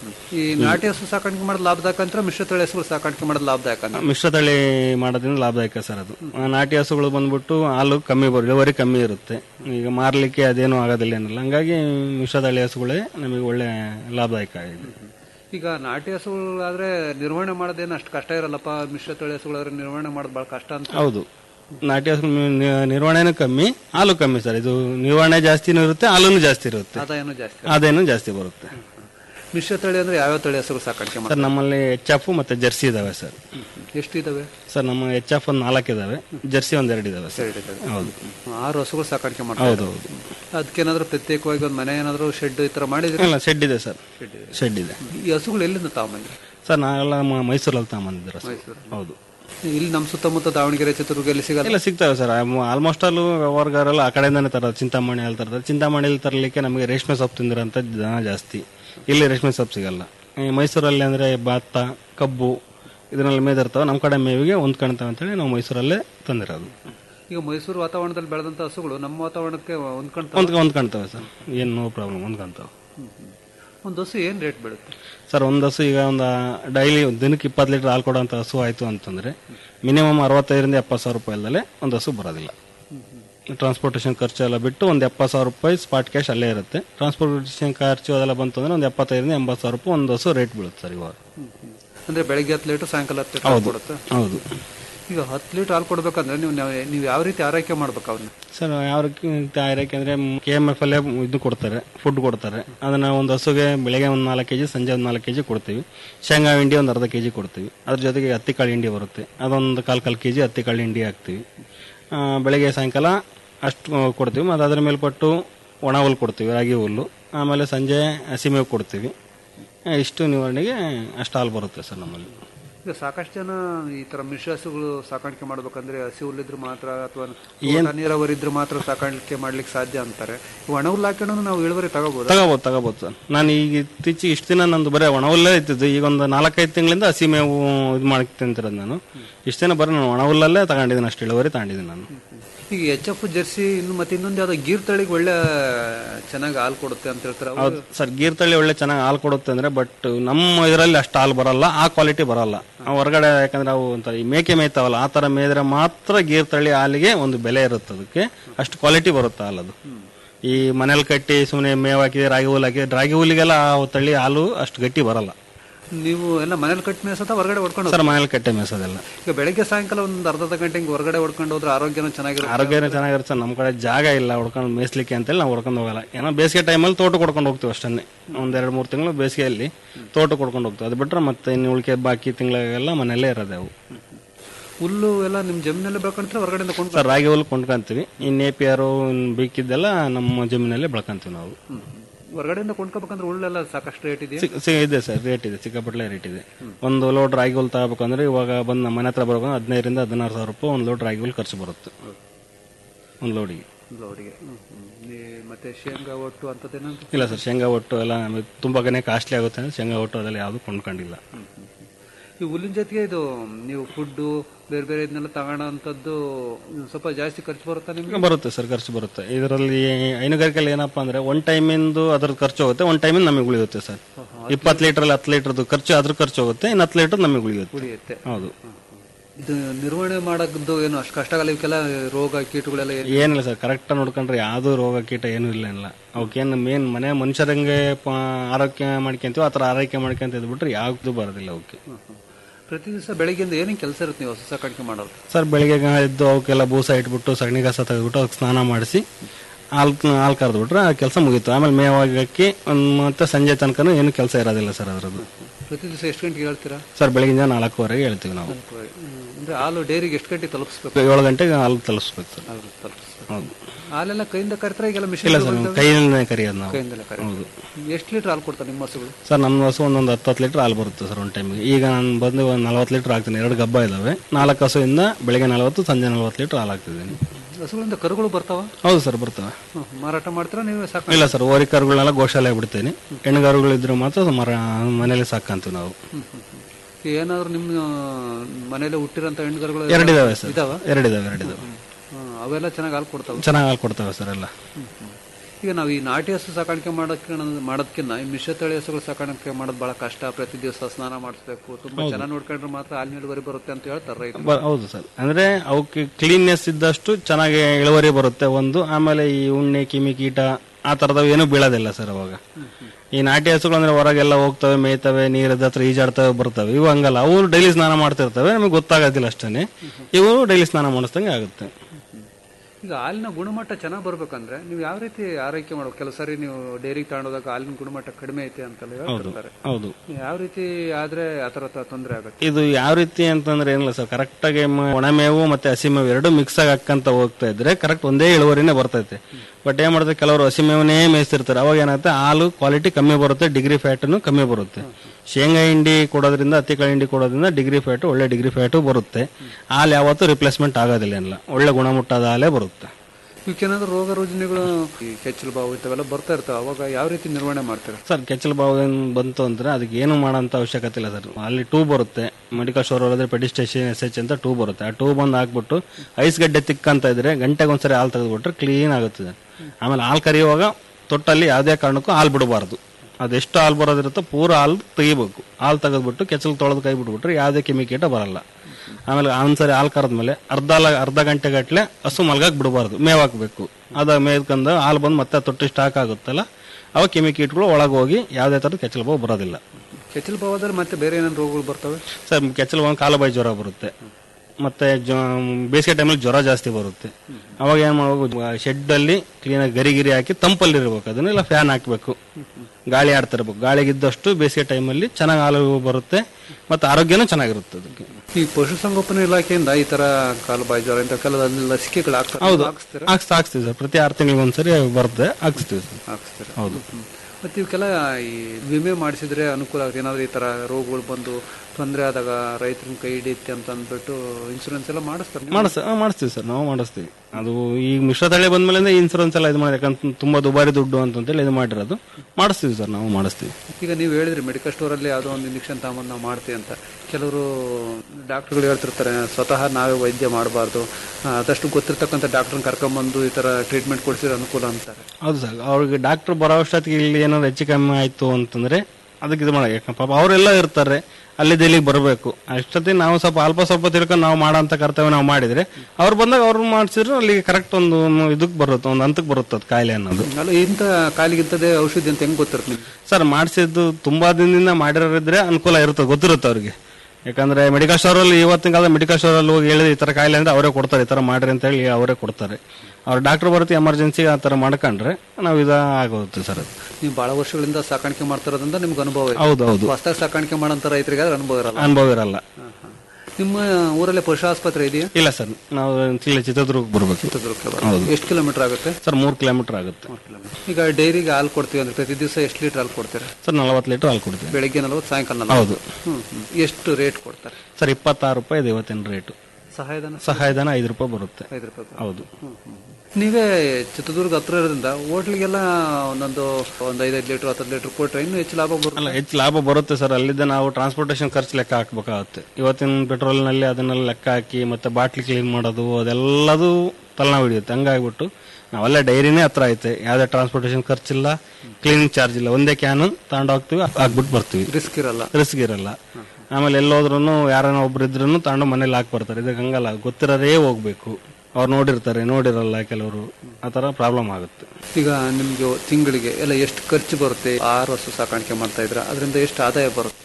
ಈ ನಾಟಿ ಹಸು ಸಾಕಾಣಿಕೆ ಮಾಡೋದು ಲಾಭದಾಯಕ ಅಂತ ಮಿಶ್ರ ತಳಿ ಹಸುಗಳು ಸಾಕಾಣಿಕೆ ಮಾಡೋದು ಲಾಭದಾಯಕ ಅಂತ ಮಿಶ್ರತಳಿ ಮಾಡೋದ್ರಿಂದ ಲಾಭದಾಯಕ ಸರ್ ಅದು ಆ ನಾಟಿ ಹಸುಗಳು ಬಂದ್ಬಿಟ್ಟು ಹಾಲು ಕಮ್ಮಿ ಬರ್ ಇಳುವರಿ ಕಮ್ಮಿ ಇರುತ್ತೆ ಈಗ ಮಾರ್ಲಿಕ್ಕೆ ಅದೇನು ಆಗೋದಿಲ್ಲ ಏನಿಲ್ಲ ಹಂಗಾಗಿ ಮಿಶ್ರತಳಿ ಹಸುಗಳೇ ನಮಗೆ ಒಳ್ಳೆ ಲಾಭದಾಯಕ ಇದೆ ಈಗ ನಾಟಿ ಹಸುಗಳಾದ್ರೆ ನಿರ್ವಹಣೆ ಮಾಡೋದೇನು ಅಷ್ಟು ಕಷ್ಟ ಇರಲ್ಲಪ್ಪ ಮಿಶ್ರ ತಳಿ ಹಸುಗಳಾದ್ರೆ ನಿರ್ವಹಣೆ ಮಾಡೋದು ಬಹಳ ಕಷ್ಟ ಅಂತ ಹೌದು ನಾಟಿ ಹಸು ನಿರ್ವಹಣೆನೂ ಕಮ್ಮಿ ಹಾಲು ಕಮ್ಮಿ ಸರ್ ಇದು ನಿರ್ವಹಣೆ ಜಾಸ್ತಿನೂ ಇರುತ್ತೆ ಹಾಲೂ ಜಾಸ್ತಿ ಇರುತ್ತೆ ಆದಾಯನೂ ಜಾಸ್ತಿ ಆದಾಯನೂ ಜಾಸ್ತಿ ಬರುತ್ತೆ ಮಿಶ್ರ ತಳಿ ಅಂದ್ರೆ ಯಾವ್ಯಾವ ತಳಿ ಹಸುಗಳು ಸಾಕಾಣಿಕೆ ಸರ್ ಮಾಡ್ತಾರೆ ನಮ್ಮಲ್ಲಿ ಎಚ್ ಎಫ್ ಮತ್ತೆ ಜರ್ಸಿ ಇದಾವೆ ಸರ್ ಎಷ್ಟು ಇದಾವೆ ಸರ್ ನಮ್ಮ ಎಚ್ ಎಫ್ ಒಂದು ನಾಲ್ಕು ಇದಾವೆ ಜರ್ಸಿ ಒಂದ್ ಎರಡು ಇದಾವೆ ಸರ್ ಎರಡು ಇದಾವೆ. ಹೌದು ಆರು ಹಸುಗಳು ಸಾಕಾಣಿಕೆ ಮಾಡ್ತಾರೆ ಹೌದು ಹೌದು ಅದಕ್ಕೇನಾದ್ರೂ ಪ್ರತ್ಯೇಕವಾಗಿ ಒಂದು ಮನೆ ಏನಾದ್ರು ಶೆಡ್ ಈ ತರ ಮಾಡಿದ್ರೆ ಇಲ್ಲ ಶೆಡ್ ಇದೆ ಸರ್ ಶೆಡ್ ಇದೆ ಈ ಹಸುಗಳು ಎಲ್ಲಿಂದ ತಗೊಂಬಂದ್ರಿ ಸರ್ ನಾವೆಲ್ಲ ಮ- ಮೈಸೂರಲ್ಲಿ ತಗೊಂಬಂದಿದ್ದೀರ ಸರ್ ಮೈಸೂರು. ಹೌದು ಇಲ್ಲಿ ನಮ್ಮ ಸುತ್ತಮುತ್ತ ದಾವಣಗೆರೆ ಚಿತ್ರದುರ್ಗ ಎಲ್ಲಿ ಸಿಗಲ್ಲ ಇಲ್ಲ ಸಿಗ್ತವೆ ಸರ್ ಆಲ್ಮೋಸ್ಟ್ ಅಲ್ಲೂ ವ್ಯವಹಾರಗಾರೆಲ್ಲ ಆ ಕಡೆಯಿಂದಾನೆ ತರೋದು ಚಿಂತಾಮಣಿ ಅಲ್ಲಿ ತರ್ತಾರೆ ಚಿಂತಾಮಣಿಯಲ್ಲಿ ತರಲಿಕ್ಕೆ ನಮಗೆ ರೇಷ್ಮೆ ಸೊಪ್ಪು ತಿಂದಿರೋಂಥ ಜನ ಜಾಸ್ತಿ ಇಲ್ಲಿ ರೇಷ್ಮೆ ಸೊಪ್ಪು ಸಿಗಲ್ಲ ಈ ಮೈಸೂರಲ್ಲಿ ಅಂದ್ರೆ ಭತ್ತ ಕಬ್ಬು ಇದನ್ನೆಲ್ಲ ಮೇದಿರ್ತಾವೆ ನಮ್ಮ ಕಡೆ ಮೇವಿಗೆ ಹೊಂದ್ಕೊಳ್ತಾವೆ ಅಂತೇಳಿ ನಾವು ಮೈಸೂರಲ್ಲೇ ತಂದಿರೋದು ಈಗ ಮೈಸೂರು ವಾತಾವರಣದಲ್ಲಿ ಬೆಳೆದಂತ ಹಸುಗಳು ನಮ್ಮ ವಾತಾವರಣಕ್ಕೆ ಹೊಂದ್ಕೊಂತ ಹೊಂದ್ಕ ಹೊಂದ್ಕೊಳ್ತವೆ ಸರ್ ಏನು ನೋ ಪ್ರಾಬ್ಲಮ್ ಹೊಂದ್ಕೊಂತಾವೆ ಒಂದು ಹಸು ಏನ್ ರೇಟ್ ಬೀಳುತ್ತೆ ಸರ್ ಒಂದು ಹಸು ಈಗ ಒಂದು ಡೈಲಿ ದಿನಕ್ಕೆ ಇಪ್ಪತ್ತು ಲೀಟರ್ ಹಾಲು ಕೊಡೋಂಥ ಹಸು ಆಯಿತು ಅಂತಂದ್ರೆ ಮಿನಿಮಮ್ ಅರವತ್ತೈದರಿಂದ ಎಪ್ಪತ್ತು ಸಾವಿರ ರೂಪಾಯಿ ಅಲ್ಲದೆ ಒಂದು ಹಸು ಬರೋದಿಲ್ಲ ಟ್ರಾನ್ಸ್ಪೋರ್ಟೇಷನ್ ಖರ್ಚು ಎಲ್ಲ ಬಿಟ್ಟು ಒಂದು ಎಪ್ಪತ್ತು ಸಾವಿರ ರೂಪಾಯಿ ಸ್ಪಾಟ್ ಕ್ಯಾಶ್ ಅಲ್ಲೇ ಇರುತ್ತೆ ಟ್ರಾನ್ಸ್ಪೋರ್ಟೇಷನ್ ಖರ್ಚು ಅದೆಲ್ಲ ಬಂತು ಅಂದ್ರೆ ಒಂದು ಎಪ್ಪತ್ತೈದರಿಂದ ಎಂಬತ್ತು ಸಾವಿರ ರೂಪಾಯಿ ಒಂದು ಹಸು ರೇಟ್ ಬೀಳುತ್ತೆ ಸರ್ ಇವಾಗ ಅಂದ್ರೆ ಬೆಳಗ್ಗೆ ಹತ್ತು ಲೀಟರ್ ಸಾಯಂಕಾಲ ಹತ್ತು ಲೀಟರ್ ಹಾಲು ಹೌದು ಕೊಡುತ್ತೆ ಹೌದು ಈಗ ಹತ್ತು ಲೀಟರ್ ಹಾಲು ಕೊಡ್ಬೇಕಂದ್ರೆ ನೀವು ನಾವು- ನೀವು ಯಾವ ರೀತಿ ಆರೈಕೆ ಮಾಡ್ಬೇಕು ಅವ್ರನ್ನ ಸರ್ ಯಾವ ರೀತಿ ಆರೈಕೆ ಅಂದ್ರೆ ಕೆ ಎಮ್ ಎಫ್ ಅಲ್ಲೇ ಇದು ಕೊಡ್ತಾರೆ ಫುಡ್ ಕೊಡ್ತಾರೆ ಅದನ್ನ ಒಂದು ಹಸುಗೆ ಬೆಳಗ್ಗೆ ಒಂದು ನಾಲ್ಕು ಕೆಜಿ ಸಂಜೆ ಒಂದು ನಾಲ್ಕು ಕೆಜಿ ಕೊಡ್ತೀವಿ ಶೇಂಗಾ ಹಿಂಡಿ ಒಂದು ಅರ್ಧ ಕೆಜಿ ಕೊಡ್ತೀವಿ ಅದ್ರ ಜೊತೆಗೆ ಹತ್ತಿ ಕಾಳು ಹಿಂಡಿ ಬರುತ್ತೆ ಅದೊಂದು ಕಾಲು ಕಾಲು ಕೆಜಿ ಹತ್ತಿ ಕಾಳು ಹಿಂಡಿ ಹಾಕ್ತೀವಿ ಆ, ಬೆಳಗ್ಗೆ ಸಾಯಂಕಾಲ ಅಷ್ಟು ಕೊಡ್ತೀವಿ ಮತ್ತು ಅದ್ರ ಮೇಲ್ಪಟ್ಟು ಒಣ ಹುಲ್ಲು ಕೊಡ್ತೀವಿ ರಾಗಿ ಹುಲ್ಲು ಆಮೇಲೆ ಸಂಜೆ ಹಸಿಮೇವು ಕೊಡ್ತೀವಿ ಆ, ಇಷ್ಟು ನಿವಾರಣೆಗೆ ಅಷ್ಟು ಹಾಲು ಬರುತ್ತೆ ಸರ್ ನಮ್ಮಲ್ಲಿ ಈಗ ಸಾಕಷ್ಟು ಜನ ಈ ತರ ಮಿಶ್ರಹಸುಗಳು ಸಾಕಾಣಿಕೆ ಮಾಡ್ಬೇಕಂದ್ರೆ ಹಸಿ ಹುಲ್ಲಿದ್ರೆ ಮಾತ್ರ ಅಥವಾ ಏನ್- ತೋಟ ನೀರಾವರಿ ಇದ್ರೆ ಮಾತ್ರ ಸಾಕಾಣಿಕೆ ಮಾಡ್ಲಿಕ್ಕೆ ಸಾಧ್ಯ ಅಂತಾರೆ ಈ ಒಣ ಹುಲ್ಲು ಹಾಕೊಂಡು ನಾವು ಇಳುವರಿ ತಗೋಬಹುದು ತಗೋಬೋದು ತಗೋಬೋದು ಸರ್ ನಾನು ಈಗ ಇತ್ತೀಚೆಗೆ ಇಷ್ಟು ದಿನ ನಂದು ಬರೀ ಒಣಹುಲ್ಲೇ ಇತ್ತಿದ್ದು ಈಗ ಒಂದು ನಾಲ್ಕೈದು ತಿಂಗಳಿಂದ ಹಸಿ ಮೇವು ಇದು ಮಾಡಕ್ಕೆ ತಿಂತಿರೋದು ನಾನು ಇಷ್ಟು ದಿನ ಬರೀ ನಾನು ಒಣಹುಲ್ಲಲ್ಲೇ ತಗೊಂಡಿದ್ದೀನಿ ಅಷ್ಟು ಇಳುವರಿ ತಗೊಂಡಿದ್ದೀನಿ ನಾನು ಈಗ ಎಚ್ ಎಫ್ ಜರ್ಸಿ ಇನ್ನು ಮತ್ತೆ ಇನ್ನೊಂದು ಯಾವ್ದೋ ಗೀರ್ ತಳಿಗೆ ಒಳ್ಳೆ ಚೆನ್ನಾಗಿ ಹಾಲು ಕೊಡುತ್ತೆ ಅಂತ ಹೇಳ್ತಾರೆ ಅವು ಹೌದು ಸರ್ ಗೀರ್ ತಳಿ ಒಳ್ಳೆ ಚೆನ್ನಾಗಿ ಹಾಲು ಕೊಡುತ್ತೆ ಅಂದ್ರೆ ಬಟ್ ನಮ್ಮ ಇದರಲ್ಲಿ ಅಷ್ಟು ಹಾಲು ಬರಲ್ಲ ಆ ಕ್ವಾಲಿಟಿ ಬರಲ್ಲ ಆ ಹೊರಗಡೆ ಯಾಕಂದ್ರೆ ಅವು ಒಂಥರ ಈ ಮೇಕೆ ಮೇಯ್ತಾವಲ್ಲ ಆ ತರ ಮೇಯ್ದ್ರೆ ಮಾತ್ರ ಗೀರ್ ತಳಿ ಹಾಲಿಗೆ ಒಂದು ಬೆಲೆ ಇರುತ್ತೆ ಅದಕ್ಕೆ ಅಷ್ಟು ಕ್ವಾಲಿಟಿ ಬರುತ್ತೆ ಹಾಲದು ಈ ಮನೇಲಿ ಕಟ್ಟಿ ಸುಮ್ಮನೆ ಮೇವು ಹಾಕಿದ್ರೆ ರಾಗಿ ಹುಲ್ ಹಾಕಿ ರಾಗಿ ಹುಲ್ಲಿಗೆಲ್ಲ ಆ ತಳಿ ಹಾಲು ಅಷ್ಟು ಗಟ್ಟಿ ಬರಲ್ಲ ನೀವು ಎಲ್ಲ ಮನೇಲಿ ಕಟ್ಟಿ ಮೇಸತ್ತ ಹೊರಗಡೆ ಹೊಡ್ಕೊಂಡು ಸರ್ ಮನೇಲಿ ಕಟ್ಟೆ ಮೇಸೋದೆಲ್ಲ ಈಗ ಬೆಳಗ್ಗೆ ಸಾಯಂಕಾಲ ಒಂದು ಅರ್ಧ ಅರ್ಧ ಗಂಟೆ ಹಿಂಗ್ ಹೊರಗಡೆ ಹೊಡ್ಕೊಂಡು ಹೋದ್ರೆ ಆರೋಗ್ಯನೂ ಚೆನ್ನಾಗಿರುತ್ತೆ ಆರೋಗ್ಯನೂ ಚೆನ್ನಾಗಿರುತ್ತೆ ಸರ್ ನಮ್ಮ ಕಡೆ ಜಾಗ ಇಲ್ಲ ಹೊಡ್ಕೊಂಡು ಮೇಯ್ಸ್ಲಿಕ್ಕೆ ಅಂತೇಳಿ ನಾವು ಹೊಡ್ಕೊಂಡು ಹೋಗಲ್ಲ ಏನೋ ಬೇಸಿಗೆ ಟೈಮಲ್ಲಿ ತೋಟ ಕೊಡ್ಕೊಂಡು ಹೋಗ್ತೀವಿ ಅಷ್ಟೇ ಒಂದ್ ಎರಡು ಮೂರು ತಿಂಗಳು ಬೇಸಿಗೆಯಲ್ಲಿ ತೋಟ ಕೊಡ್ಕೊಂಡು ಹೋಗ್ತೀವಿ ಅದು ಬಿಟ್ರೆ ಮತ್ತೆ ಇನ್ನು ಉಳಿಕೆ ಬಾಕಿ ತಿಂಗಳಿಗೆಲ್ಲ ಮನೆಯಲ್ಲೇ ಇರೋದೆ ಅವು ಹುಲ್ಲು ಎಲ್ಲ ನಿಮ್ ಜಮೀನಲ್ಲೇ ಬೆಳ್ಕೊಂಡ್ರೆ ಹೊರಗಡೆಯಿಂದ ಕೊಂಡು ಸರ್ ರಾಗಿ ಹುಲ್ಲು ಕೊಂಡ್ಕೊಂತೀವಿ ಈ ನೇಪಿಯರು ಬೇಕಿದ್ದೆಲ್ಲ ನಮ್ಮ ಜಮೀನಲ್ಲೇ ಬೆಳ್ಕೊಂತೀವಿ ನಾವು ಹೊರಗಡೆಯಿಂದ ಕೊಂಡ್ಕೋಬೇಕಂದ್ರೆ ಹುಲ್ಲೆಲ್ಲ ಸಾಕಷ್ಟು ರೇಟ್ ಇದೆಯಾ ಸಿಕ್- ಸಿ- ಇದೆ ಸರ್ ರೇಟ್ ಇದೆ ಸಿಕ್ಕಾಪಟ್ಟೆ ರೇಟ್ ಇದೆ ಒಂದು ಲೋಡ್ ರಾಗಿ ಹುಲ್ ತಗೋಬೇಕಂದ್ರೆ ಇವಾಗ ಬಂದು ನಮ್ಮ ಮನೆ ಹತ್ರ ಬರ್ಬೇಕು ಹದಿನೈದರಿಂದ ಹದಿನಾರು ಸಾವಿರ ರೂಪಾಯಿ ಒಂದು ಲೋಡ್ ರಾಗಿ ಹುಲ್ ಖರ್ಚು ಬರುತ್ತೆ ಒಂದು ಲೋಡಿಗೆ ಲೋಡಿಗೆ ಮತ್ತೆ ಶೇಂಗಾ ಒಟ್ಟು ಅಂತದೇನೋ ಇಲ್ಲ ಸರ್ ಶೇಂಗಾ ಒಟ್ಟು ಎಲ್ಲ ನಮಗೆ ತುಂಬಾನೇ ಕಾಸ್ಟ್ಲಿ ಆಗುತ್ತೆ ಅಂದ್ರೆ ಶೇಂಗಾ ಒಟ್ಟು ಅದೆಲ್ಲ ಯಾವುದು ಕೊಂಡ್ಕೊಂಡಿಲ್ಲ ಈ ಹುಲ್ಲಿನ ಜೊತೆಗೆ ಇದು ನೀವು ಫುಡ್ ಬೇರೆ ಬೇರೆ ಇದನ್ನೆಲ್ಲ ತಗೊಳ್ಳೋಂಥದ್ದು ಸ್ವಲ್ಪ ಜಾಸ್ತಿ ಖರ್ಚು ಬರುತ್ತಾ ನಿಮ್ಗೆ ಬರುತ್ತೆ ಸರ್ ಖರ್ಚು ಬರುತ್ತೆ ಇದರಲ್ಲಿ ಹೈನುಗಾರಿಕೆಯಲ್ಲಿ ಏನಪ್ಪಾ ಅಂದ್ರೆ ಒನ್ ಟೈಮಿಂದು ಅದ್ರ ಖರ್ಚು ಹೋಗುತ್ತೆ ಒನ್ ಟೈಮಿಂದ ನಮಗೆ ಉಳಿಯುತ್ತೆ ಸರ್ ಇಪ್ಪತ್ತು ಲೀಟರ್ ಹತ್ತು ಲೀಟರ್ದು ಖರ್ಚು ಅದ್ರ ಖರ್ಚು ಹೋಗುತ್ತೆ ಇನ್ನು ಹತ್ತು ಲೀಟರ್ ನಮಗೆ ಉಳಿಯುತ್ತೆ ಉಳಿಯುತ್ತೆ ಹೌದು ಇದು ನಿರ್ವಹಣೆ ಮಾಡೋದು ಏನು ಅಷ್ಟು ಕಷ್ಟ ಆಗಲ್ಲ ಇವಕ್ಕೆಲ್ಲ ರೋಗ ಕೀಟಗಳೆಲ್ಲ ಏನು ಏನಿಲ್ಲ ಸರ್ ಕರೆಕ್ಟ್ ನೋಡ್ಕೊಂಡ್ರೆ ಯಾವ್ದು ರೋಗ ಕೀಟ ಏನೂ ಇಲ್ಲ ಇಲ್ಲ ಅವಕ್ಕೇನು ಮೇನ್ ಮನೆ ಮನುಷ್ಯರಂಗೆ ಪ- ಆರೋಗ್ಯ ಮಾಡ್ಕೊಂತೀವಿ ಆ ಥರ ಆರೈಕೆ ಮಾಡ್ಕೊಂತ ಇದ್ಬಿಟ್ರೆ ಯಾವ್ದು ಬರೋದಿಲ್ಲ ಅವಕ್ಕೆ ಪ್ರತಿ ದಿವಸ ಬೆಳಿಗ್ಗೆಯಿಂದ ಏನೇನು ಕೆಲಸ ಇರುತ್ತೆ ನೀವು ಹೊಸ ಸಾಕಾಣಿಕೆ ಮಾಡೋದು ಸರ್ ಬೆಳಿಗ್ಗೆ ಎದ್ದು ಅವಕ್ಕೆಲ್ಲ ಬೂಸ ಇಟ್ಬಿಟ್ಟು ಸಗಣಿ ಕಸ ತೆಗೆದ್ಬಿಟ್ಟು ಅದಕ್ಕೆ ಸ್ನಾನ ಮಾಡಿಸಿ ಹಾಲು ಹಾಲು ಕರೆದ್ಬಿಟ್ರೆ ಆ ಕೆಲಸ ಮುಗೀತು ಆಮೇಲೆ ಮೇವಾಗಕ್ಕೆ ಒಂದು ಮತ್ತೆ ಸಂಜೆ ತನಕನೂ ಏನು ಕೆಲಸ ಇರೋದಿಲ್ಲ ಸರ್ ಅದರದ್ದು ಪ್ರತಿ ದಿವಸ ಎಷ್ಟು ಗಂಟೆಗೆ ಹೇಳ್ತೀರಾ ಸರ್ ಬೆಳಗಿನ ನಾಲ್ಕೂವರೆಗೆ ಹೇಳ್ತೀವಿ ನಾವು ಹ್ಮ್. ಅಂದ್ರೆ ಹಾಲು ಡೈರಿಗೆ ಎಷ್ಟು ಗಂಟೆ ತಲುಪಿಸ್ಬೇಕು ಏಳು ಗಂಟೆಗೆ ಹಾಲು ತಲುಪಿಸ್ಬೇಕು ಸರ್ ಹಾಲು ತಲುಪಿಸ್ಬೇಕು ಹೌದು ಹಾಲೆಲ್ಲ ಕೈಯಿಂದ ಕರಿತಾರೆ ಈಗೆಲ್ಲ ಮಿಷನ್ ಇಲ್ಲ ಸರ್ ಕೈಯಲ್ಲೇ ಕರಿಯೋದು ನಾವು ಕೈಯಿಂದಲೇ ಕರಿ ಹೌದು ಎಷ್ಟು ಲೀಟರ್ ಹಾಲು ಕೊಡ್ತಾರೆ ನಿಮ್ಮ ಹಸುಗಳು ಸರ್ ನಮ್ಮ ಹಸು ಒಂದೊಂದು ಹತ್ತು ಹತ್ತು ಲೀಟರ್ ಹಾಲು ಬರುತ್ತೆ ಸರ್ ಒಂದು ಟೈಮಿಗೆ ಈಗ ನಾನು ಬಂದು ಒಂದು ನಲ್ವತ್ತು ಲೀಟರ್ ಹಾಕ್ತೀನಿ ಎರಡು ಗಬ್ಬ ಇದಾವೆ ನಾಲ್ಕು ಹಸುವಿಂದ ಬೆಳಗ್ಗೆ ನಲವತ್ತು ಸಂಜೆ ನಲ್ವತ್ತು ಲೀಟರ್ ಹಾಲು ಹಾಕ್ತಿದ್ದೀನಿ ಹಸುಗಳಿಂದ ಕರುಗಳು ಬರ್ತಾವ ಹೌದು ಸರ್ ಬರ್ತವೆ ಹ್ಮ್. ಮಾರಾಟ ಮಾಡ್ತೀರಾ ನೀವೇ ಸಾಕು ಇಲ್ಲ ಸರ್ ಓರಿ ಕರುಗಳನ್ನೆಲ್ಲ ಗೋಶಾಲೆ ಬಿಡ್ತೀನಿ ಹೆಣ್ಣುಗಾರುಗಳು ಇದ್ರೆ ಮಾತ್ರ ಮರ ಮನೇಲಿ ಸಾಕಂತೀವಿ ನಾವು ಏನಾದ್ರು ನಿಮ್ಮ ಮನೇಲಿ ಹುಟ್ಟಿರೋಂಥ ಹೆಣ್ಣುಗರುಗಳು ಎರಡಿದಾವೆ ಸರ್ ಇದಾವ ಎರಡಿದಾವೆ ಎರಡಿದಾವೆ ಹ್ಮ್. ಅವೆಲ್ಲ ಚೆನ್ನಾಗಿ ಹಾಲು ಕೊಡ್ತಾವ ಚೆನ್ನಾಗಿ ಹಾಲು ಕೊಡ್ತವೆ ಸರ್ ಎಲ್ಲ ಈಗ ನಾವು ಈ ನಾಟಿ ಹಸು ಸಾಕಾಣಿಕೆ ಮಾಡೋದಕ್ಕೆ ಮಾಡೋದಕ್ಕಿಂತ ಈ ಮಿಶ್ರತಳಿ ಹಸುಗಳು ಸಾಕಾಣಿಕೆ ಮಾಡೋದು ಬಹಳ ಕಷ್ಟ ಪ್ರತಿ ದಿವಸ ಸ್ನಾನ ಮಾಡಿಸ್ಬೇಕು ತುಂಬಾ ಹೌದು. ಚೆನ್ನಾಗಿ ನೋಡ್ಕೊಂಡ್ರೆ ಮಾತ್ರ ಹಾಲಿನ ಇಳುವರಿ ಬರುತ್ತೆ ಅಂತ ಹೇಳ್ತಾರೆ ರೈತರು ಬ- ಹೌದು ಸರ್ ಅಂದ್ರೆ ಅವಕ್ಕೆ ಕ್ಲೀನ್ನೆಸ್ ಇದ್ದಷ್ಟು ಚೆನ್ನಾಗಿ ಇಳುವರಿ ಬರುತ್ತೆ ಒಂದು ಆಮೇಲೆ ಈ ಉಣ್ಣೆ ಕಿಮಿ ಕೀಟ ಆ ತರದವು ಏನೂ ಬೀಳೋದಿಲ್ಲ ಸರ್ ಅವಾಗ ಈ ನಾಟಿ ಹಸುಗಳು ಅಂದ್ರೆ ಹೊರಗೆಲ್ಲ ಹೋಗ್ತವೆ ಮೇಯ್ತವೆ ನೀರದ ಹತ್ರ ಈಜಾಡ್ತವೆ ಬರ್ತವೆ ಇವು ಹಂಗಲ್ಲ ಅವು ಡೈಲಿ ಸ್ನಾನ ಮಾಡ್ತಿರ್ತವೆ ನಮಗೆ ಗೊತ್ತಾಗೋದಿಲ್ಲ ಅಷ್ಟೇ ಇವು ಡೈಲಿ ಸ್ನಾನ ಮಾಡಿಸ್ದಂಗೆ ಆಗುತ್ತೆ ಈಗ ಹಾಲಿನ ಗುಣಮಟ್ಟ ಚೆನ್ನಾಗಿ ಬರ್ಬೇಕಂದ್ರೆ ನೀವು ಯಾವ ರೀತಿ ಆರೈಕೆ ಮಾಡ್ಬೇಕು ಕೆಲವು ಸಾರಿ ನೀವು ಡೈರಿಗೆ ತಗೊಂಡೋದಾಗ ಹಾಲಿನ ಗುಣಮಟ್ಟ ಕಡಿಮೆ ಐತೆ ಅಂತೆಲ್ಲ ಹೌದು ಹೇಳ್ತಿರ್ತಾರೆ ಹೌದು ಯಾವ ರೀತಿ ಆದ್ರೆ ಆ ತರ ತೊಂದರೆ ಆಗುತ್ತೆ ಇದು ಯಾವ ರೀತಿ ಅಂತಂದ್ರೆ ಏನಿಲ್ಲ ಸರ್ ಕರೆಕ್ಟ್ ಆಗಿ ಮ- ಒಣಮೇವು ಮತ್ತೆ ಹಸಿಮೇವು ಎರಡು ಮಿಕ್ಸ್ ಆಗಿ ಹಾಕಂತ ಹೋಗ್ತಾ ಇದ್ರೆ ಕರೆಕ್ಟ್ ಒಂದೇ ಇಳುವರಿನೇ ಬರ್ತೈತೆ ಬಟ್ ಏನ್ ಮಾಡ್ತಾರೆ ಕೆಲವರು ಹಸಿಮೇವನೇ ಮೇಯಿಸ್ತಿರ್ತಾರೆ ಅವಾಗ ಏನಾಗುತ್ತೆ ಹಾಲು ಕ್ವಾಲಿಟಿ ಕಮ್ಮಿ ಬರುತ್ತೆ ಡಿಗ್ರಿ ಫ್ಯಾಟ್ನು ಕಮ್ಮಿ ಬರುತ್ತೆ ಶೇಂಗಾ ಹಿಂಡಿ ಕೊಡೋದ್ರಿಂದ ಹತ್ತಿಕಾಳು ಹಿಂಡಿ ಕೊಡೋದ್ರಿಂದ ಡಿಗ್ರಿ ಫ್ಯಾಟು ಒಳ್ಳೆ ಡಿಗ್ರಿ ಫ್ಯಾಟು ಬರುತ್ತೆ ಹಾಲು ಯಾವತ್ತೂ ರಿಪ್ಲೇಸ್ಮೆಂಟ್ ಆಗೋದಿಲ್ಲ ಏನಿಲ್ಲ ಒಳ್ಳೆ ಗುಣಮಟ್ಟದ ಹಾಲೇ ಬರುತ್ತೆ ಇವಕ್ಕೇನಾದ್ರೂ ರೋಗ ರುಜಿನಗಳು ಈ ಕೆಚ್ಚಲು ಬಾವು ಇಂಥವೆಲ್ಲ ಬರ್ತಾ ಇರ್ತಾವ ಅವಾಗ ಯಾವ ರೀತಿ ನಿರ್ವಹಣೆ ಮಾಡ್ತೀರಾ ಸರ್ ಕೆಚ್ಚಲು ಬಾವು ಏನ್ ಬಂತು ಅಂದ್ರೆ ಅದಕ್ಕೆ ಏನು ಮಾಡೋಂಥ ಅವಶ್ಯಕತೆ ಇಲ್ಲ ಸರ್ ಅಲ್ಲಿ ಟೂ ಬರುತ್ತೆ ಮೆಡಿಕಲ್ ಸ್ಟೋರ್ ಹೋದ್ರೆ ಪೆಡಿಸ್ಟೇಷನ್ ಎಸ್ ಎಚ್ ಅಂತ ಟೂ ಬರುತ್ತೆ ಆ ಟೂ ಬಂದು ಹಾಕ್ಬಿಟ್ಟು ಐಸ್ ಗಡ್ಡೆ ತಿಕ್ಕಂತ ಇದ್ರೆ ಗಂಟೆಗೆ ಒಂದ್ಸರಿ ಹಾಲು ತೆಗೆದ್ಬಿಟ್ರೆ ಕ್ಲೀನ್ ಆಗುತ್ತೆ ಆಮೇಲೆ ಹಾಲು ಕರಿಯುವಾಗ ತೊಟ್ಟಲ್ಲಿ ಯಾವುದೇ ಕಾರಣಕ್ಕೂ ಹಾಲು ಬಿಡಬಾರ್ದು ಅದೆಷ್ಟು ಹಾಲು ಬರೋದಿರುತ್ತೋ ಪೂರ ಹಾಲು ತೆಗಿಬೇಕು ಹಾಲು ತೆಗೆದ್ಬಿಟ್ಟು ಕೆಚ್ಚಲು ತೊಳೆದು ಕೈ ಬಿಟ್ಬಿಟ್ರೆ ಯಾವುದೇ ಕೆಮಿಕೇಟ ಬರಲ್ಲ ಆಮೇಲೆ ಒಂದ್ಸರಿ ಹಾಲು ಕರೆದ್ಮೇಲೆ ಅರ್ಧ ಲ- ಅರ್ಧ ಗಂಟೆ ಗಟ್ಲೆ ಹಸು ಮಲ್ಗಕ್ ಬಿಡಬಾರ್ದು ಮೇವ್ ಹಾಕ್ಬೇಕು ಅದ ಮೇಯ್ಕಂದು ಹಾಲು ಬಂದು ಮತ್ತೆ ತೊಟ್ಟಿ ಸ್ಟಾಕ್ ಆಗುತ್ತಲ್ಲ ಅವಾಗ ಕೆಮಿಕೇಟ್ಗಳು ಒಳಗೆ ಹೋಗಿ ಯಾವುದೇ ಥರದ ಕೆಚ್ಚಲು ಬಾವು ಬರೋದಿಲ್ಲ ಕೆಚ್ಚಲು ಬಾವು ಆದ್ರೆ ಮತ್ತೆ ಬೇರೆ ಏನೇನು ರೋಗಗಳು ಬರ್ತವೆ ಸರ್ ಕೆಚ್ಚಲು ಒಂದು ಕಾಲುಬಾಯಿ ಜ್ವರ ಬರುತ್ತೆ ಮತ್ತೆ ಜ- ಬೇಸಿಗೆ ಟೈಮಲ್ಲಿ ಜ್ವರ ಜಾಸ್ತಿ ಬರುತ್ತೆ ಅವಾಗ ಏನ್ ಮಾಡ್ಬೇಕು ಶೆಡ್ ಅಲ್ಲಿ ಕ್ಲೀನಾಗಿ ಗರಿ ಗಿರಿ ಹಾಕಿ ತಂಪಲ್ಲಿ ಇರ್ಬೇಕು ಅದನ್ನೆಲ್ಲ ಫ್ಯಾನ್ ಹಾಕ್ಬೇಕು ಗಾಳಿ ಆಡ್ತಿರ್ಬೇಕು ಗಾಳಿಗಿದ್ದಷ್ಟು ಬೇಸಿಗೆ ಟೈಮಲ್ಲಿ ಚೆನ್ನಾಗಿ ಹಾಲು ಬರುತ್ತೆ ಮತ್ತೆ ಆರೋಗ್ಯನೂ ಚೆನ್ನಾಗಿರುತ್ತೆ ಅದಕ್ಕೆ ಈ ಪಶುಸಂಗೋಪನಾ ಇಲಾಖೆಯಿಂದ ಈ ತರ ಕಾಲು ಬಾಯಿ ಜ್ವರ ಇಂಥ ಕೆಲವು ಲಸಿಕೆಗಳು ಆಗ್ತಾರೆ ಹೌದು ಹಾಕ್ಸ್ತೀರಾ ಹಾಕ್ಸ್ ಹಾಕ್ಸ್ತೀವಿ ಸರ್ ಪ್ರತಿ ಆರು ತಿಂಗಳಿಗೆ ಒಂದ್ಸರಿ ಬರುತ್ತೆ ಹಾಕ್ಸ್ತೀವಿ ಸರ್ ಹಾಕ್ಸ್ತೀರಾ ಹೌದು ಮತ್ತೆ ಇವಕ್ಕೆಲ್ಲ ಈ ವಿಮೆ ಮಾಡಿಸಿದ್ರೆ ಅನುಕೂಲ ಆಗುತ್ತೆ ಏನಾದ್ರು ಈ ತರ ರೋಗಗಳು ಬಂದು ತೊಂದರೆ ಆದಾಗ ರೈತರನ್ನ ಕೈ ಹಿಡಿಯುತ್ತೆ ಅಂತ ಅಂದ್ಬಿಟ್ಟು ಇನ್ಸೂರೆನ್ಸ್ ಎಲ್ಲ ಮಾಡಿಸ್ತಾರೆ ನೀವು? ಮಾಡಿಸ್ ಹಾ, ಮಾಡಿಸ್ತೀವಿ ಸರ್ ನಾವು ಮಾಡಿಸ್ತೀವಿ ಅದು ಈಗ ಮಿಶ್ರ ತಳಿ ಬಂದ್ಮೇಲೆ ಇನ್ಸೂರೆನ್ಸ್ ಎಲ್ಲ ಇದು ಮಾಡಿ ಯಾಕಂದ್ರೆ ತುಂಬಾ ದುಬಾರಿ ದುಡ್ಡು ಅಂತಂತೇಳಿ ಇದು ಮಾಡಿರೋದು ಮಾಡಿಸ್ತೀವಿ ಸರ್ ನಾವು ಮಾಡಿಸ್ತೀವಿ ಈಗ ನೀವು ಹೇಳಿದ್ರಿ ಮೆಡಿಕಲ್ ಸ್ಟೋರ್ ಅಲ್ಲಿ ಯಾವುದೋ ಒಂದು ಇಂಜೆಕ್ಷನ್ ತಗೊಂಬಂದು ನಾವು ಮಾಡ್ತೀವಿ ಅಂತ ಕೆಲವರು ಡಾಕ್ಟರ್ಗಳು ಹೇಳ್ತಿರ್ತಾರೆ ಸ್ವತಃ ನಾವೇ ವೈದ್ಯ ಮಾಡಬಾರ್ದು ಆದಷ್ಟು ಗೊತ್ತಿರ್ತಕ್ಕಂಥ ಡಾಕ್ಟರ್ನ ಕರ್ಕೊಂಬಂದು ಈ ತರ ಟ್ರೀಟ್ಮೆಂಟ್ ಕೊಡಿಸಿದ್ರೆ ಅನುಕೂಲ ಅಂತಾರೆ ಹೌದು ಸರ್ ಅವ್ರಿಗೆ ಡಾಕ್ಟರ್ ಬರೋ ಅಷ್ಟೊತ್ತಿಗೆ ಇಲ್ಲಿ ಏನಾದ್ರು ಹೆಚ್ಚು ಕಮ್ಮಿ ಆಯ್ತು ಅಂತಂದ್ರೆ ಅದಕ್ಕೆ ಇದು ಮಾಡ ಯಾಕಂದ್ರೆ ಪಾಪ ಅವರೆಲ್ಲ ಇರ್ತಾರೆ ಅಲ್ಲಿದ್ದು ಇಲ್ಲಿಗೆ ಬರಬೇಕು ಅಷ್ಟೊತ್ತಿಗೆ ನಾವು ಸ್ವಲ್ಪ ಅಲ್ಪ ಸ್ವಲ್ಪ ತಿಳ್ಕೊಂಡು ನಾವು ಮಾಡೋಂಥ ಕರ್ತವ್ಯ ನಾವು ಮಾಡಿದ್ರೆ ಅವ್ರು ಬಂದಾಗ ಅವ್ರು ಮಾಡಿಸಿದ್ರು ಅಲ್ಲಿಗೆ ಕರೆಕ್ಟ್ ಒಂದು ಇದಕ್ಕೆ ಬರುತ್ತೆ ಒಂದು ಹಂತಕ್ಕೆ ಬರುತ್ತೆ ಅದು ಕಾಯಿಲೆ ಅನ್ನೋದು ಅಲ್ಲ ಇಂಥ ಕಾಲಿಗಿಂತದೇ ಔಷಧಿ ಅಂತ ಹೆಂಗ್ ಗೊತ್ತಿರುತ್ತೆ ನಿಮ್ಗೆ ಸರ್ ಮಾಡಿಸಿದ್ದು ತುಂಬಾ ದಿನದಿಂದ ಮಾಡಿರೋರಿದ್ರೆ ಅನುಕೂಲ ಇರುತ್ತೆ ಗೊತ್ತಿರುತ್ತೆ ಅವ್ರಿಗೆ ಯಾಕಂದ್ರೆ ಮೆಡಿಕಲ್ ಸ್ಟೋರ್ ಅಲ್ಲಿ ಇವತ್ತಿನ ಕಾಲದ ಮೆಡಿಕಲ್ ಸ್ಟೋರ್ ಅಲ್ಲಿ ಹೋಗಿ ಹೇಳಿದ್ರೆ ಈ ತರ ಕಾಯಿಲೆ ಅಂದ್ರೆ ಅವರೇ ಕೊಡ್ತಾರೆ ಈ ತರ ಮಾಡ್ರಿ ಅಂತ ಹೇಳಿ ಅವರೇ ಕೊಡ್ತಾರೆ ಅವ್ರ ಡಾಕ್ಟರ್ ಬರುತ್ತೆ ಎಮರ್ಜೆನ್ಸಿ ಆ ತರ ಮಾಡ್ಕೊಂಡ್ರೆ ನಾವು ಇದ ಆಗುತ್ತೆ ಸರ್ ಅದು ನೀವು ಬಹಳ ವರ್ಷಗಳಿಂದ ಸಾಕಾಣಿಕೆ ಮಾಡ್ತಿರೋದ್ರಿಂದ ನಿಮ್ಗೆ ಅನುಭವ ಇದೆ ಹೌದು, ಹೌದು. ಹೊಸದಾಗಿ ಸಾಕಾಣಿಕೆ ಮಾಡೋಂಥ ರೈತರಿಗೆ ಆದ್ರೆ ಅನುಭವ ಇರಲ್ಲ ಅನುಭವ ಇರಲ್ಲ ನಿಮ್ಮ ಊರಲ್ಲೇ ಪಶು ಆಸ್ಪತ್ರೆ ಇದೆಯಾ ಇಲ್ಲ ಸರ್ ನಾವು ಇಲ್ಲಿ ಚಿತ್ರದುರ್ಗ ಬರ್ಬೇಕು ಚಿತ್ರದುರ್ಗಕ್ಕೆ ಹೌದು ಬರೋದು. ಎಷ್ಟು ಕಿಲೋಮೀಟರ್ ಆಗುತ್ತೆ ಸರ್ ಮೂರು ಕಿಲೋಮೀಟರ್ ಆಗುತ್ತೆ ಈಗ ಡೈರಿಗೆ ಹಾಲು ಕೊಡ್ತೀವಿ ಅಂದ್ರೆ ಪ್ರತಿ ದಿವಸ ಎಷ್ಟು ಲೀಟರ್ ಹಾಲು ಕೊಡ್ತೀರಾ ಸರ್ ನಲವತ್ತು ಲೀಟರ್ ಹಾಲು ಕೊಡ್ತೀವಿ ಬೆಳಿಗ್ಗೆ ನಲವತ್ತು ಸಾಯಂಕಾಲ ಹೌದು. ಹ್ಮ್ ಹ್ಮ್. ಎಷ್ಟು ರೇಟ್ ಕೊಡ್ತಾರೆ ಸರ್ ಇಪ್ಪತ್ತಾರು ರೂಪಾಯಿ ಇದೆ ಇವತ್ತಿನ ರೇಟು ಸಹಾಯಧನ ಸಹಾಯಧನ ಐದು ರೂಪಾಯಿ ಬರುತ್ತೆ ಐದು ರೂಪಾಯಿ ಬರುತ್ತೆ. ಹೌದು ಹ್ಮ್, ಹ್ಮ್. ನೀವೇ ಚಿತ್ರದುರ್ಗ ಹತ್ರ ಇರೋದ್ರಿಂದ ಹೋಟ್ಲಿಗೆಲ್ಲ ಒಂದೊಂದು ಒಂದು ಐದೈದು ಲೀಟರ್ ಹತ್ತು ಲೀಟರ್ ಕೊಟ್ರೆ ಇನ್ನೂ ಹೆಚ್ಚು ಲಾಭ ಬರುತ್ತೆ ಅಲ್ಲ ಹೆಚ್ಚು ಲಾಭ ಬರುತ್ತೆ ಸರ್ ಅಲ್ಲಿದ್ದ ನಾವು ಟ್ರಾನ್ಸ್ಪೋರ್ಟೇಷನ್ ಖರ್ಚು ಲೆಕ್ಕ ಹಾಕ್ಬೇಕಾಗುತ್ತೆ ಇವತ್ತಿನ ಪೆಟ್ರೋಲ್ನಲ್ಲಿ ಅದನ್ನೆಲ್ಲ ಲೆಕ್ಕ ಹಾಕಿ ಮತ್ತೆ ಬಾಟ್ಲಿ ಕ್ಲೀನ್ ಮಾಡೋದು ಅದೆಲ್ಲದು ತಲೆನೋವು ಹಿಡಿಯುತ್ತೆ ಹಂಗಾಗ್ಬಿಟ್ಟು ನಾವೆಲ್ಲ ಡೈರಿನೇ ಹತ್ರ ಐತೆ ಯಾವುದೇ ಟ್ರಾನ್ಸ್ಪೋರ್ಟೇಷನ್ ಖರ್ಚಿಲ್ಲ ಕ್ಲೀನಿಂಗ್ ಚಾರ್ಜ್ ಇಲ್ಲ ಒಂದೇ ಕ್ಯಾನ್ ತಗೊಂಡು ಹೋಗ್ತೀವಿ ಹಾಕ್ಬಿಟ್ಟು ಬರ್ತೀವಿ ರಿಸ್ಕ್ ಇರಲ್ಲ ರಿಸ್ಕ್ ಇರಲ್ಲ ಆಮೇಲೆ ಎಲ್ಲೋದ್ರೂ ಯಾರನ್ನ ಒಬ್ರು ಇದ್ರೂ ತಗೊಂಡು ಮನೇಲಿ ಹಾಕಿ ಬರ್ತಾರೆ ಇದಕ್ಕೆ ಹಂಗಲ್ಲ ಗೊತ್ತಿರೋರೇ ಹೋಗ್ಬೇಕು ಅವ್ರು ನೋಡಿರ್ತಾರೆ ನೋಡಿರಲ್ಲ ಕೆಲವರು ಆ ಥರ ಪ್ರಾಬ್ಲಮ್ ಆಗುತ್ತೆ ಈಗ ನಿಮ್ಗೆ ತಿಂಗಳಿಗೆ ಎಲ್ಲ ಎಷ್ಟು ಖರ್ಚು ಬರುತ್ತೆ ಆರು ವರ್ಷ ಸಾಕಾಣಿಕೆ ಮಾಡ್ತಾ ಇದ್ರ ಅದರಿಂದ ಎಷ್ಟು ಆದಾಯ ಬರುತ್ತೆ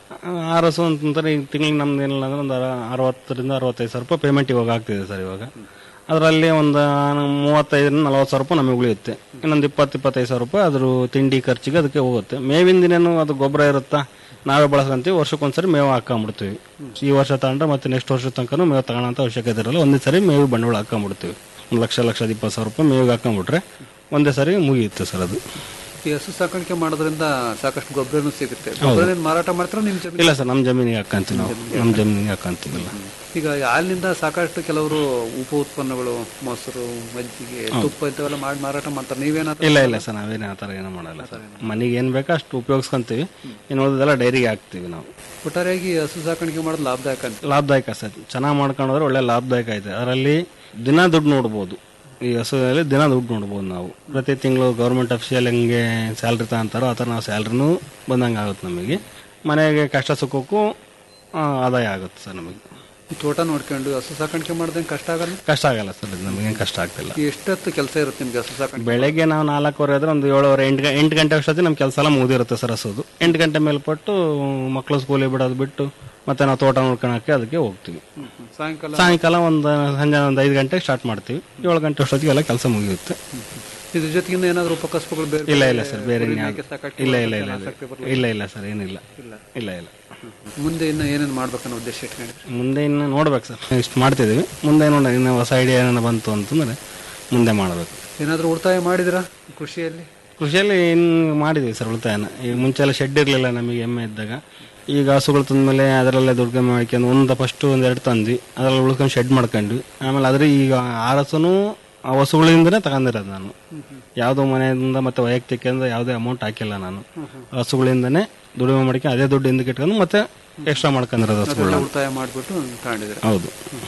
ಆರ್ ಎಸ್ ಅಂತಂದ್ರೆ ಈಗ ತಿಂಗಳಿಗೆ ನಮ್ದು ಏನಿಲ್ಲ ಅಂದ್ರೆ ಒಂದು ಅರ- ಅರವತ್ತರಿಂದ ಅರವತ್ತೈದು ಸಾವಿರ ರೂಪಾಯಿ ಪೇಮೆಂಟ್ ಇವಾಗ ಆಗ್ತಿದೆ ಸರ್ ಇವಾಗ ಅದರಲ್ಲಿ ಒಂದು ಮೂವತ್ತೈದರಿಂದ ನಲವತ್ತು ಸಾವಿರ ರೂಪಾಯಿ ನಮಗೆ ಉಳಿಯುತ್ತೆ ಇನ್ನೊಂದು ಇಪ್ಪತ್ತು ಇಪ್ಪತ್ತೈದು ಸಾವಿರ ರೂಪಾಯಿ ಅದ್ರ ತಿಂಡಿ ಖರ್ಚಿಗೆ ಅದಕ್ಕೆ ಹೋಗುತ್ತೆ ಮೇವಿನ ದಿನೇನು ಅದು ಗೊಬ್ಬರ ಇರುತ್ತಾ ನಾವೇ ಬಳಸ್ಕೊಂತೀವಿ ವರ್ಷಕ್ಕೊಂದ್ಸರಿ ಮೇವು ಹಾಕೊಂಡ್ಬಿಡ್ತೀವಿ ಈ ವರ್ಷ ತಗೊಂಡ್ರೆ ಮತ್ತೆ ನೆಕ್ಸ್ಟ್ ವರ್ಷ ತನಕ ಮೇವು ತಗೊಳ್ಳೋಂಥ ಅವಶ್ಯಕತೆ ಇರಲ್ಲ ಒಂದೇ ಸರಿ ಮೇವು ಬಂಡವಾಳ ಹಾಕೊಂಡ್ಬಿಡ್ತೀವಿ ಒಂದು ಲಕ್ಷ ಲಕ್ಷದ ಇಪ್ಪತ್ತು ಸಾವಿರ ರೂಪಾಯಿ ಮೇವಿಗೆ ಹಾಕೊಂಡ್ಬಿಟ್ರೆ ಒಂದೇ ಸರಿ ಮುಗಿಯುತ್ತೆ ಸರ್ ಅದು ಈ ಹಸು ಸಾಕಾಣಿಕೆ ಮಾಡೋದ್ರಿಂದ ಸಾಕಷ್ಟು ಗೊಬ್ಬರನೂ ಸಿಗುತ್ತೆ ಗೊಬ್ಬರ ಮಾರಾಟ ಮಾಡ್ತಾರೆ ನಿಮ್ ಜಮೀನು ಇಲ್ಲ ಸರ್ ನಮ್ಮ ಜಮೀನಿಗೆ ಹಾಕಂತೀವಿ ನಾವು ನಮ್ಮ ಜಮೀನಿಗೆ ಹಾಕಂತೀವಿಲ್ಲ ಈಗ ಹಾಲಿನಿಂದ ಸಾಕಷ್ಟು ಕೆಲವರು ಉಪ ಉತ್ಪನ್ನಗಳು ಮೊಸರು ಮಜ್ಜಿಗೆ ತುಪ್ಪ ಇಂಥವೆಲ್ಲ ಮಾಡಿ ಮಾರಾಟ ಮಾಡ್ತಾರೆ ನೀವೇನಾದ್ರು ಇಲ್ಲ ಇಲ್ಲ ಸರ್ ನಾವೇನು ಆ ಥರ ಏನೂ ಮಾಡಲ್ಲ ಸರ್ ಮನೆಗೆ ಏನು ಬೇಕೋ ಅಷ್ಟು ಉಪಯೋಗಿಸ್ಕೊಂತೀವಿ ಇನ್ನು ಉಳಿದೆಲ್ಲ ಡೈರಿಗೆ ಹಾಕ್ತೀವಿ ನಾವು ಒಟ್ಟಾರೆಯಾಗಿ ಹಸು ಸಾಕಾಣಿಕೆ ಮಾಡೋದು ಲಾಭದಾಯಕ ಅಂತ ಲಾಭದಾಯಕ ಸರ್ ಚೆನ್ನಾಗಿ ಮಾಡ್ಕೊಂಡ್ರೆ ಒಳ್ಳೆ ಲಾಭದಾಯಕ ಐತೆ ಅದರಲ್ಲಿ ದಿನ ದುಡ್ಡು ನೋಡ್ಬೋದು ಈ ಹಸುವಿನಲ್ಲಿ ದಿನ ದುಡ್ಡು ನೋಡ್ಬೋದು ನಾವು ಪ್ರತಿ ತಿಂಗಳು ಗೌರ್ಮೆಂಟ್ ಅಫಿಷಿಯಲ್ ಹೆಂಗೆ ಸ್ಯಾಲ್ರಿ ತಗೊಂತಾರೋ ಆ ಥರ ನಾವು ಸ್ಯಾಲ್ರಿನೂ ಬಂದಂಗೆ ಆಗುತ್ತೆ ನಮಗೆ ಮನೆಗೆ ಕಷ್ಟ ಸುಖಕ್ಕೂ ಆ, ಆದಾಯ ಆಗುತ್ತೆ ಸರ್ ನಮಗೆ ಈ ತೋಟ ನೋಡ್ಕೊಂಡು ಹಸು ಸಾಕಾಣಿಕೆ ಮಾಡ್ದಂಗೆ ಕಷ್ಟ ಆಗಲ್ಲ ಕಷ್ಟ ಆಗಲ್ಲ ಸರ್ ಇದು ನಮಗೇನು ಕಷ್ಟ ಆಗ್ತಿಲ್ಲ ಎಷ್ಟೊತ್ತು ಕೆಲಸ ಇರುತ್ತೆ ನಿಮ್ಗೆ ಹಸು ಸಾಕಾಣಿಕೆ ಬೆಳಗ್ಗೆ ನಾವು ನಾಲ್ಕೂವರೆ ಆದ್ರೆ ಒಂದು ಏಳುವರೆ ಎಂಟು ಗ- ಎಂಟು ಗಂಟೆ ಅಷ್ಟೊತ್ತಿಗೆ ನಮ್ಮ ಕೆಲಸ ಎಲ್ಲ ಮುಗಿದಿರುತ್ತೆ ಸರ್ ಹಸೋದು ಎಂಟು ಗಂಟೆ ಮೇಲ್ಪಟ್ಟು ಮಕ್ಕಳು ಸ್ಕೂಲಿಗೆ ಬಿಡೋದು ಬಿಟ್ಟು ಮತ್ತೆ ನಾವು ತೋಟ ನೋಡ್ಕೊಳಕ್ಕೆ ಅದಕ್ಕೆ ಹೋಗ್ತೀವಿ ಹ್ಮ್, ಹ್ಮ್. ಸಾಯಂಕಾಲ ಸಾಯಂಕಾಲ ಒಂದು ಸಂಜೆ ಒಂದು ಐದು ಗಂಟೆಗೆ ಸ್ಟಾರ್ಟ್ ಮಾಡ್ತೀವಿ ಏಳು ಗಂಟೆ ಅಷ್ಟೊತ್ತಿಗೆ ಎಲ್ಲ ಕೆಲಸ ಮುಗಿಯುತ್ತೆ ಇದ್ರ ಜೊತೆಗೆ ಇನ್ನೂ ಏನಾದ್ರು ಉಪಕಸಬುಗಳು ಬೇರೆ ಇಲ್ಲ ಇಲ್ಲ ಸರ್ ಬೇರೆ ಕುರಿ ಇನ್ಯಾವ್ದು- ಮೇಕೆ ಸಾಕಾಣಿಕೆ ಇಲ್ಲ ಇಲ್ಲ ಮಾಡೋದಕ್ಕೆ ಇಲ್ಲ ಆಸಕ್ತಿ ಇಲ್ಲ ಬರಲ್ಲ? ಇಲ್ಲ ಇಲ್ಲ ಸರ್ ಏನಿಲ್ಲ ಇಲ್ಲ. ಇಲ್ಲ ಇಲ್ಲ ಮುಂದೆ ಇನ್ನು ಏನೇನು ಮಾಡ್ಬೇಕನ್ನೋ ಉದ್ದೇಶ ಇಟ್ಕೊಂಡಿದ್ರಿ ಮುಂದೆ ಇನ್ನು ನೋಡ್ಬೇಕು ಸರ್ ಇಷ್ಟು ಮಾಡ್ತಿದ್ದೀವಿ ಮುಂದೆ ನೋಡ ಇನ್ನು ಹೊಸ ಐಡಿಯಾ ಏನಾರ ಬಂತು ಅಂತಂದ್ರೆ ಮುಂದೆ ಮಾಡಬೇಕು ಏನಾದ್ರು ಉಳಿತಾಯ ಮಾಡಿದಿರಾ ಕೃಷಿಯಲ್ಲಿ ಕೃಷಿಯಲ್ಲಿ ಇನ್ನು ಮಾಡಿದ್ವಿ ಸರ್ ಉಳಿತಾಯನ ಈಗ ಮುಂಚೆ ಎಲ್ಲ ಶೆಡ್ ಇರಲಿಲ್ಲ ನಮಗೆ ಎಮ್ಮೆ ಇದ್ದಾಗ ಈಗ ಹಸುಗಳು ತಂದ್ಮೇಲೆ ಅದರಲ್ಲೇ ದುಡ್ಡು ಕಮ್ಮಿ ಮಾಡ್ಕೊಂಡು ಒಂದು ಫಸ್ಟು ಒಂದೆರಡು ತಂದ್ವಿ ಅದರಲ್ಲಿ ಉಳ್ಕೊಂಡು ಶೆಡ್ ಮಾಡ್ಕೊಂಡ್ವಿ ಆಮೇಲೆ ಅದ್ರ ಈಗ ಆರ್ ಹಸುನು ಆ ಹಸುಗಳಿಂದನೇ ತಗೊಂಡಿರೋದು ನಾನು ಯಾವುದೋ ಮನೆಯಿಂದ ಮತ್ತೆ ವೈಯಕ್ತಿಕ ಅಂದ್ರೆ ಯಾವುದೇ ಅಮೌಂಟ್ ಹಾಕಿಲ್ಲ ನಾನು ಹಸುಗಳಿಂದನೇ ದುಡಿಮೆ ಮಾಡ್ಕೊಂಡು ಅದೇ ದುಡ್ಡು ಹಿಂದಕ್ಕೆ ಇಟ್ಕೊಂಡು ಮತ್ತೆ ಎಕ್ಸ್ಟ್ರಾ ಮಾಡ್ಕೊಂಡಿರೋದು ಅದೆಲ್ಲ ಹಸುಗಳನ್ನ ಉಳಿತಾಯ ಮಾಡಿಬಿಟ್ಟು ತಗೊಂಡಿದ್ರೆ ಹೌದು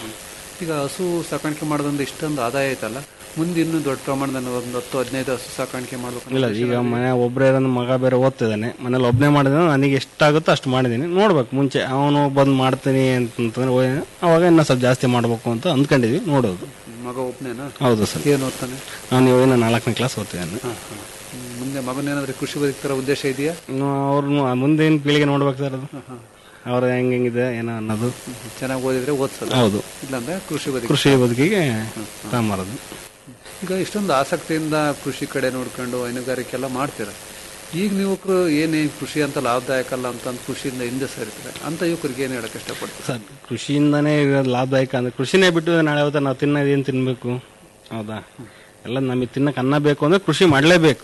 ಈಗ ಹಸು ಸಾಕಾಣಿಕೆ ಮಾಡೋದ್ರಿಂದ ಇಷ್ಟೊಂದು ಆದಾಯ ಐತಲ್ಲ ಮುಂದೆ ಇನ್ನೂ ದೊಡ್ಡ ಪ್ರಮಾಣದ ಒಂದು ಹತ್ತು ಹದಿನೈದು ಹಸು ಸಾಕಾಣಿಕೆ ಮಾಡ್ಬೇಕು ಇಲ್ಲ ಈಗ ಮನೆ ಒಬ್ಬರೇ ಇರೋದು ಮಗ ಬೇರೆ ಓದ್ತಿದ್ದಾನೆ ಮನೇಲಿ ಒಬ್ಬನೇ ಮಾಡಿದ್ರೆ ನನಗೆ ಎಷ್ಟಾಗುತ್ತೋ ಅಷ್ಟು ಮಾಡಿದ್ದೀನಿ ನೋಡ್ಬೇಕು ಮುಂಚೆ ಅವನು ಬಂದು ಮಾಡ್ತೀನಿ ಅಂತಂದ್ರೆ ಓ- ಅವಾಗ ಇನ್ನೂ ಸ್ವಲ್ಪ ಜಾಸ್ತಿ ಮಾಡಬೇಕು ಅಂತ ಅಂದ್ಕೊಂಡಿದ್ವಿ ನೋಡೋದು ಮಗ ಒಬ್ಬನೇನಾ ಹೌದು ಸರ್ ಏನು ಓದ್ತಾನೆ ನಾನು ಇವಾಗ ನಾಲ್ಕನೇ ಕ್ಲಾಸ್ ಓದ್ತಿದ್ದಾನೆ ಹ್ಮ್, ಮುಂದೆ ಮಗನೇನಾದ್ರೂ ಕೃಷಿ ಬದುಕ್ತಾರ ಉದ್ದೇಶ ಇದೆಯಾ ಇನ್ನು ಅವ್ರನ್ನು ಮುಂದಿನ ಪೀಳಿಗೆ ನೋಡ್ಬೇಕು ಸರ್ ಅದು ಅವ್ರು ಹೆಂಗ್ ಹೆಂಗಿದೆ ಏನೋ ಅನ್ನೋದು ಚೆನ್ನಾಗಿ ಓದಿದ್ರೆ ಓದ್ಸಲ್ಲ ಹೌದು ಇಲ್ಲಾಂದ್ರೆ ಕೃಷಿ ಬದುಕಿ ಕೃಷಿ ಬದುಕಿಗೆ ತಗೊಂಬರೋದು ಈಗ ಇಷ್ಟೊಂದು ಆಸಕ್ತಿಯಿಂದ ಕೃಷಿ ಕಡೆ ನೋಡ್ಕೊಂಡು ಹೈನುಗಾರಿಕೆ ಎಲ್ಲ ಮಾಡ್ತೀರ ಈಗ ಯುವಕರು ಏನೇ ಕೃಷಿ ಅಂತ ಲಾಭದಾಯಕ ಅಲ್ಲ ಅಂತ ಅಂದ್ ಕೃಷಿಯಿಂದ ಹಿಂದೆ ಸರಿತಾರೆ ಅಂತ ಯುವಕರಿಗೆ ಏನು ಹೇಳಕ್ ಇಷ್ಟಪಡ್ತಾರೆ ಸರ್ ಕೃಷಿಯಿಂದನೇ ಇರೋದು ಲಾಭದಾಯಕ ಅಂದ್ರೆ ಕೃಷಿನೇ ಬಿಟ್ಟು ನಾಳೆ ಹೊತ್ತು ನಾವು ತಿನ್ನೋದು ಏನು ತಿನ್ಬೇಕು ಹೌದಾ ಎಲ್ಲ ನಮಗೆ ತಿನ್ನಕ್ಕೆ ಅನ್ನ ಬೇಕು ಅಂದ್ರೆ ಕೃಷಿ ಮಾಡಲೇಬೇಕು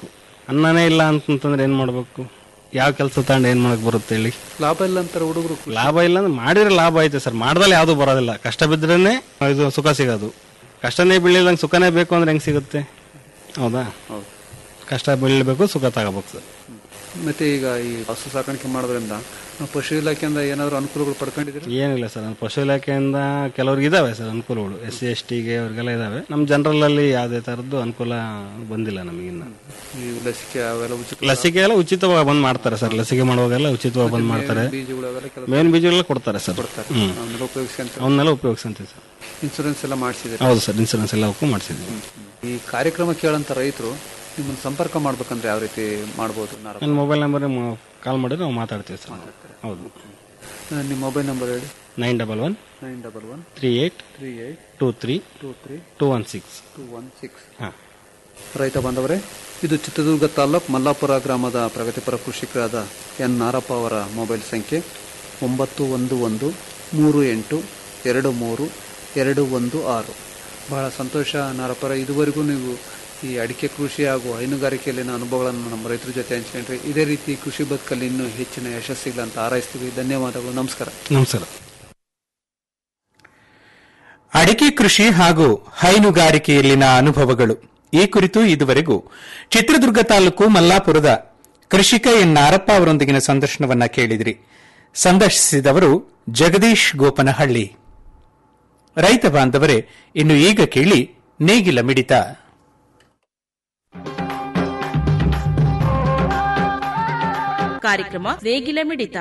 ಅನ್ನನೇ ಇಲ್ಲ ಅಂತಂತಂದ್ರೆ ಏನ್ ಮಾಡ್ಬೇಕು ಯಾವ ಕೆಲಸ ತಗೊಂಡು ಏನ್ ಮಾಡಕ್ ಬರುತ್ತೆ ಹೇಳಿ ಲಾಭ ಇಲ್ಲ ಅಂತಾರೆ ಹುಡುಗರು ಲಾಭ ಇಲ್ಲ ಅಂದ್ರೆ ಮಾಡಿದ್ರೆ ಲಾಭ ಐತೆ ಸರ್ ಮಾಡ್ದಲ್ಲಿ ಯಾವ್ದು ಬರೋದಿಲ್ಲ ಕಷ್ಟ ಬಿದ್ರೇನೆ ಇದು ಸುಖ ಸಿಗೋದು ಕಷ್ಟನೇ ಬೀಳಿಲ್ಲಂಗೆ ಸುಖನೇ ಬೇಕು ಅಂದ್ರೆ ಹೆಂಗ್ ಸಿಗುತ್ತೆ ಹೌದಾ ಕಷ್ಟ ಬೀಳಬೇಕು ಸುಖ ತಗೋಬೇಕು ಸರ್ ಮತ್ತೆ ಈಗ ಈ ಹಸು ಸಾಕಾಣಿಕೆ ಮಾಡೋದ್ರಿಂದ ನಾವು ಪಶು ಇಲಾಖೆಯಿಂದ ಏನಾದ್ರು ಅನುಕೂಲಗಳು ಪಡ್ಕೊಂಡಿದ್ದೀರಿ ಏನಿಲ್ಲ ಸರ್ ನಾನು ಪಶು ಇಲಾಖೆಯಿಂದ ಕೆಲವ್ರಿಗೆ ಇದಾವೆ ಸರ್ ಅನುಕೂಲಗಳು ಎಸ್ ಸಿ ಎಸ್ ಟಿಗೆ ಅವ್ರಿಗೆಲ್ಲ ಇದಾವೆ ನಮ್ಮ ಜನರಲ್ ಅಲ್ಲಿ ಯಾವುದೇ ತರದ್ದು ಅನುಕೂಲ ಬಂದಿಲ್ಲ ನಮಗಿನ್ನ ಈ ಲಸಿಕೆ ಅವೆಲ್ಲ ಉಚಿತ ಲಸಿಕೆ ಎಲ್ಲ ಉಚಿತವಾಗಿ ಬಂದ್ ಮಾಡ್ತಾರೆ ಸರ್ ಲಸಿಕೆ ಮಾಡುವಾಗೆಲ್ಲ ಉಚಿತವಾಗಿ ಬಂದ್ ಮಾಡ್ತಾರೆ ಬೀಜಗಳು ಅವೆಲ್ಲ ಕೆಲವು ಮೇನ್ ಬೀಜಗಳೆಲ್ಲ ಕೊಡ್ತಾರೆ ಸರ್ ಹ್ಮ್ ಅವನ್ನೆಲ್ಲ ಉಪಯೋಗಿಸ್ಕೊಂತ ಅವನ್ನೆಲ್ಲ ಉಪಯೋಗಿಸಂತೀವಿ ಸರ್ ಇನ್ಸೂರೆನ್ಸ್ ಎಲ್ಲ ಮಾಡಿಸಿದ್ರೆ ಹೌದು ಸರ್ ಇನ್ಸೂರೆನ್ಸ್ ಎಲ್ಲ ಅವಕ್ಕೂ ಮಾಡಿಸಿದ್ವಿ ಈ ಕಾರ್ಯಕ್ರಮ ಕೇಳಂತ ರೈತರು ನಿಮ್ಮನ್ನು ಸಂಪರ್ಕ ಮಾಡ್ಬೇಕಂದ್ರೆ ಯಾವ ರೀತಿ ಮಾಡ್ಬೋದು ನಾರ ನನ್ನ ಮೊಬೈಲ್ ನಂಬರ್ ಕಾಲ್ ಮಾಡಿದ್ರೆ ನಾವು ಮಾತಾಡ್ತೀವಿ ಸರ್ ಹೌದು ನಿಮ್ಮ ಮೊಬೈಲ್ ನಂಬರ್ ಹೇಳಿ nine double one nine double one three eight three eight two three two three two one six two one six ಹಾಂ ರೈತ ಬಾಂಧವರೇ ಇದು ಚಿತ್ರದುರ್ಗ ತಾಲೂಕ್ ಮಲ್ಲಾಪುರ ಗ್ರಾಮದ ಪ್ರಗತಿಪರ ಕೃಷಿಕರಾದ ಎನ್ ನಾರಪ್ಪ ಅವರ ಮೊಬೈಲ್ ಸಂಖ್ಯೆ ಒಂಬತ್ತು ಒಂದು ಒಂದು ಮೂರು ಎಂಟು ಎರಡು ಮೂರು ಎರಡು ಒಂದು ಆರು ಬಹಳ ಸಂತೋಷ ನಾರಪ್ಪರ ಇದುವರೆಗೂ ನೀವು ಈ ಅಡಿಕೆ ಕೃಷಿ ಹಾಗೂ ಹೈನುಗಾರಿಕೆಯಲ್ಲಿನ ಅನುಭವಗಳನ್ನು ನಮ್ಮ ರೈತರ ಜೊತೆ ಹಂಚ್ಕೊಂಡ್ರೆ ಇದೇ ರೀತಿ ಕೃಷಿ ಬದುಕಲ್ಲಿ ಇನ್ನೂ ಹೆಚ್ಚಿನ ಯಶಸ್ಸಿಲ್ಲ ಅಂತ ಹಾರೈಸ್ತೀವಿ ಧನ್ಯವಾದಗಳು ನಮಸ್ಕಾರ ನಮಸ್ಕಾರ ಅಡಿಕೆ ಕೃಷಿ ಹಾಗೂ ಹೈನುಗಾರಿಕೆಯಲ್ಲಿನ ಅನುಭವಗಳು ಈ ಕುರಿತು ಇದುವರೆಗೂ ಚಿತ್ರದುರ್ಗ ತಾಲೂಕು ಮಲ್ಲಾಪುರದ ಕೃಷಿಕ ಎನ್ ನಾರಪ್ಪ ಅವರೊಂದಿಗಿನ ಸಂದರ್ಶನವನ್ನ ಕೇಳಿದಿರಿ ಸಂದರ್ಶಿಸಿದವರು ಜಗದೀಶ್ ಗೋಪನಹಳ್ಳಿ ರೈತ ಬಾಂಧವರೇ ಇನ್ನು ಈಗ ಕೇಳಿ ನೇಗಿಲ ಮಿಡಿತ ಕಾರ್ಯಕ್ರಮ ನೇಗಿಲ ಮಿಡಿತ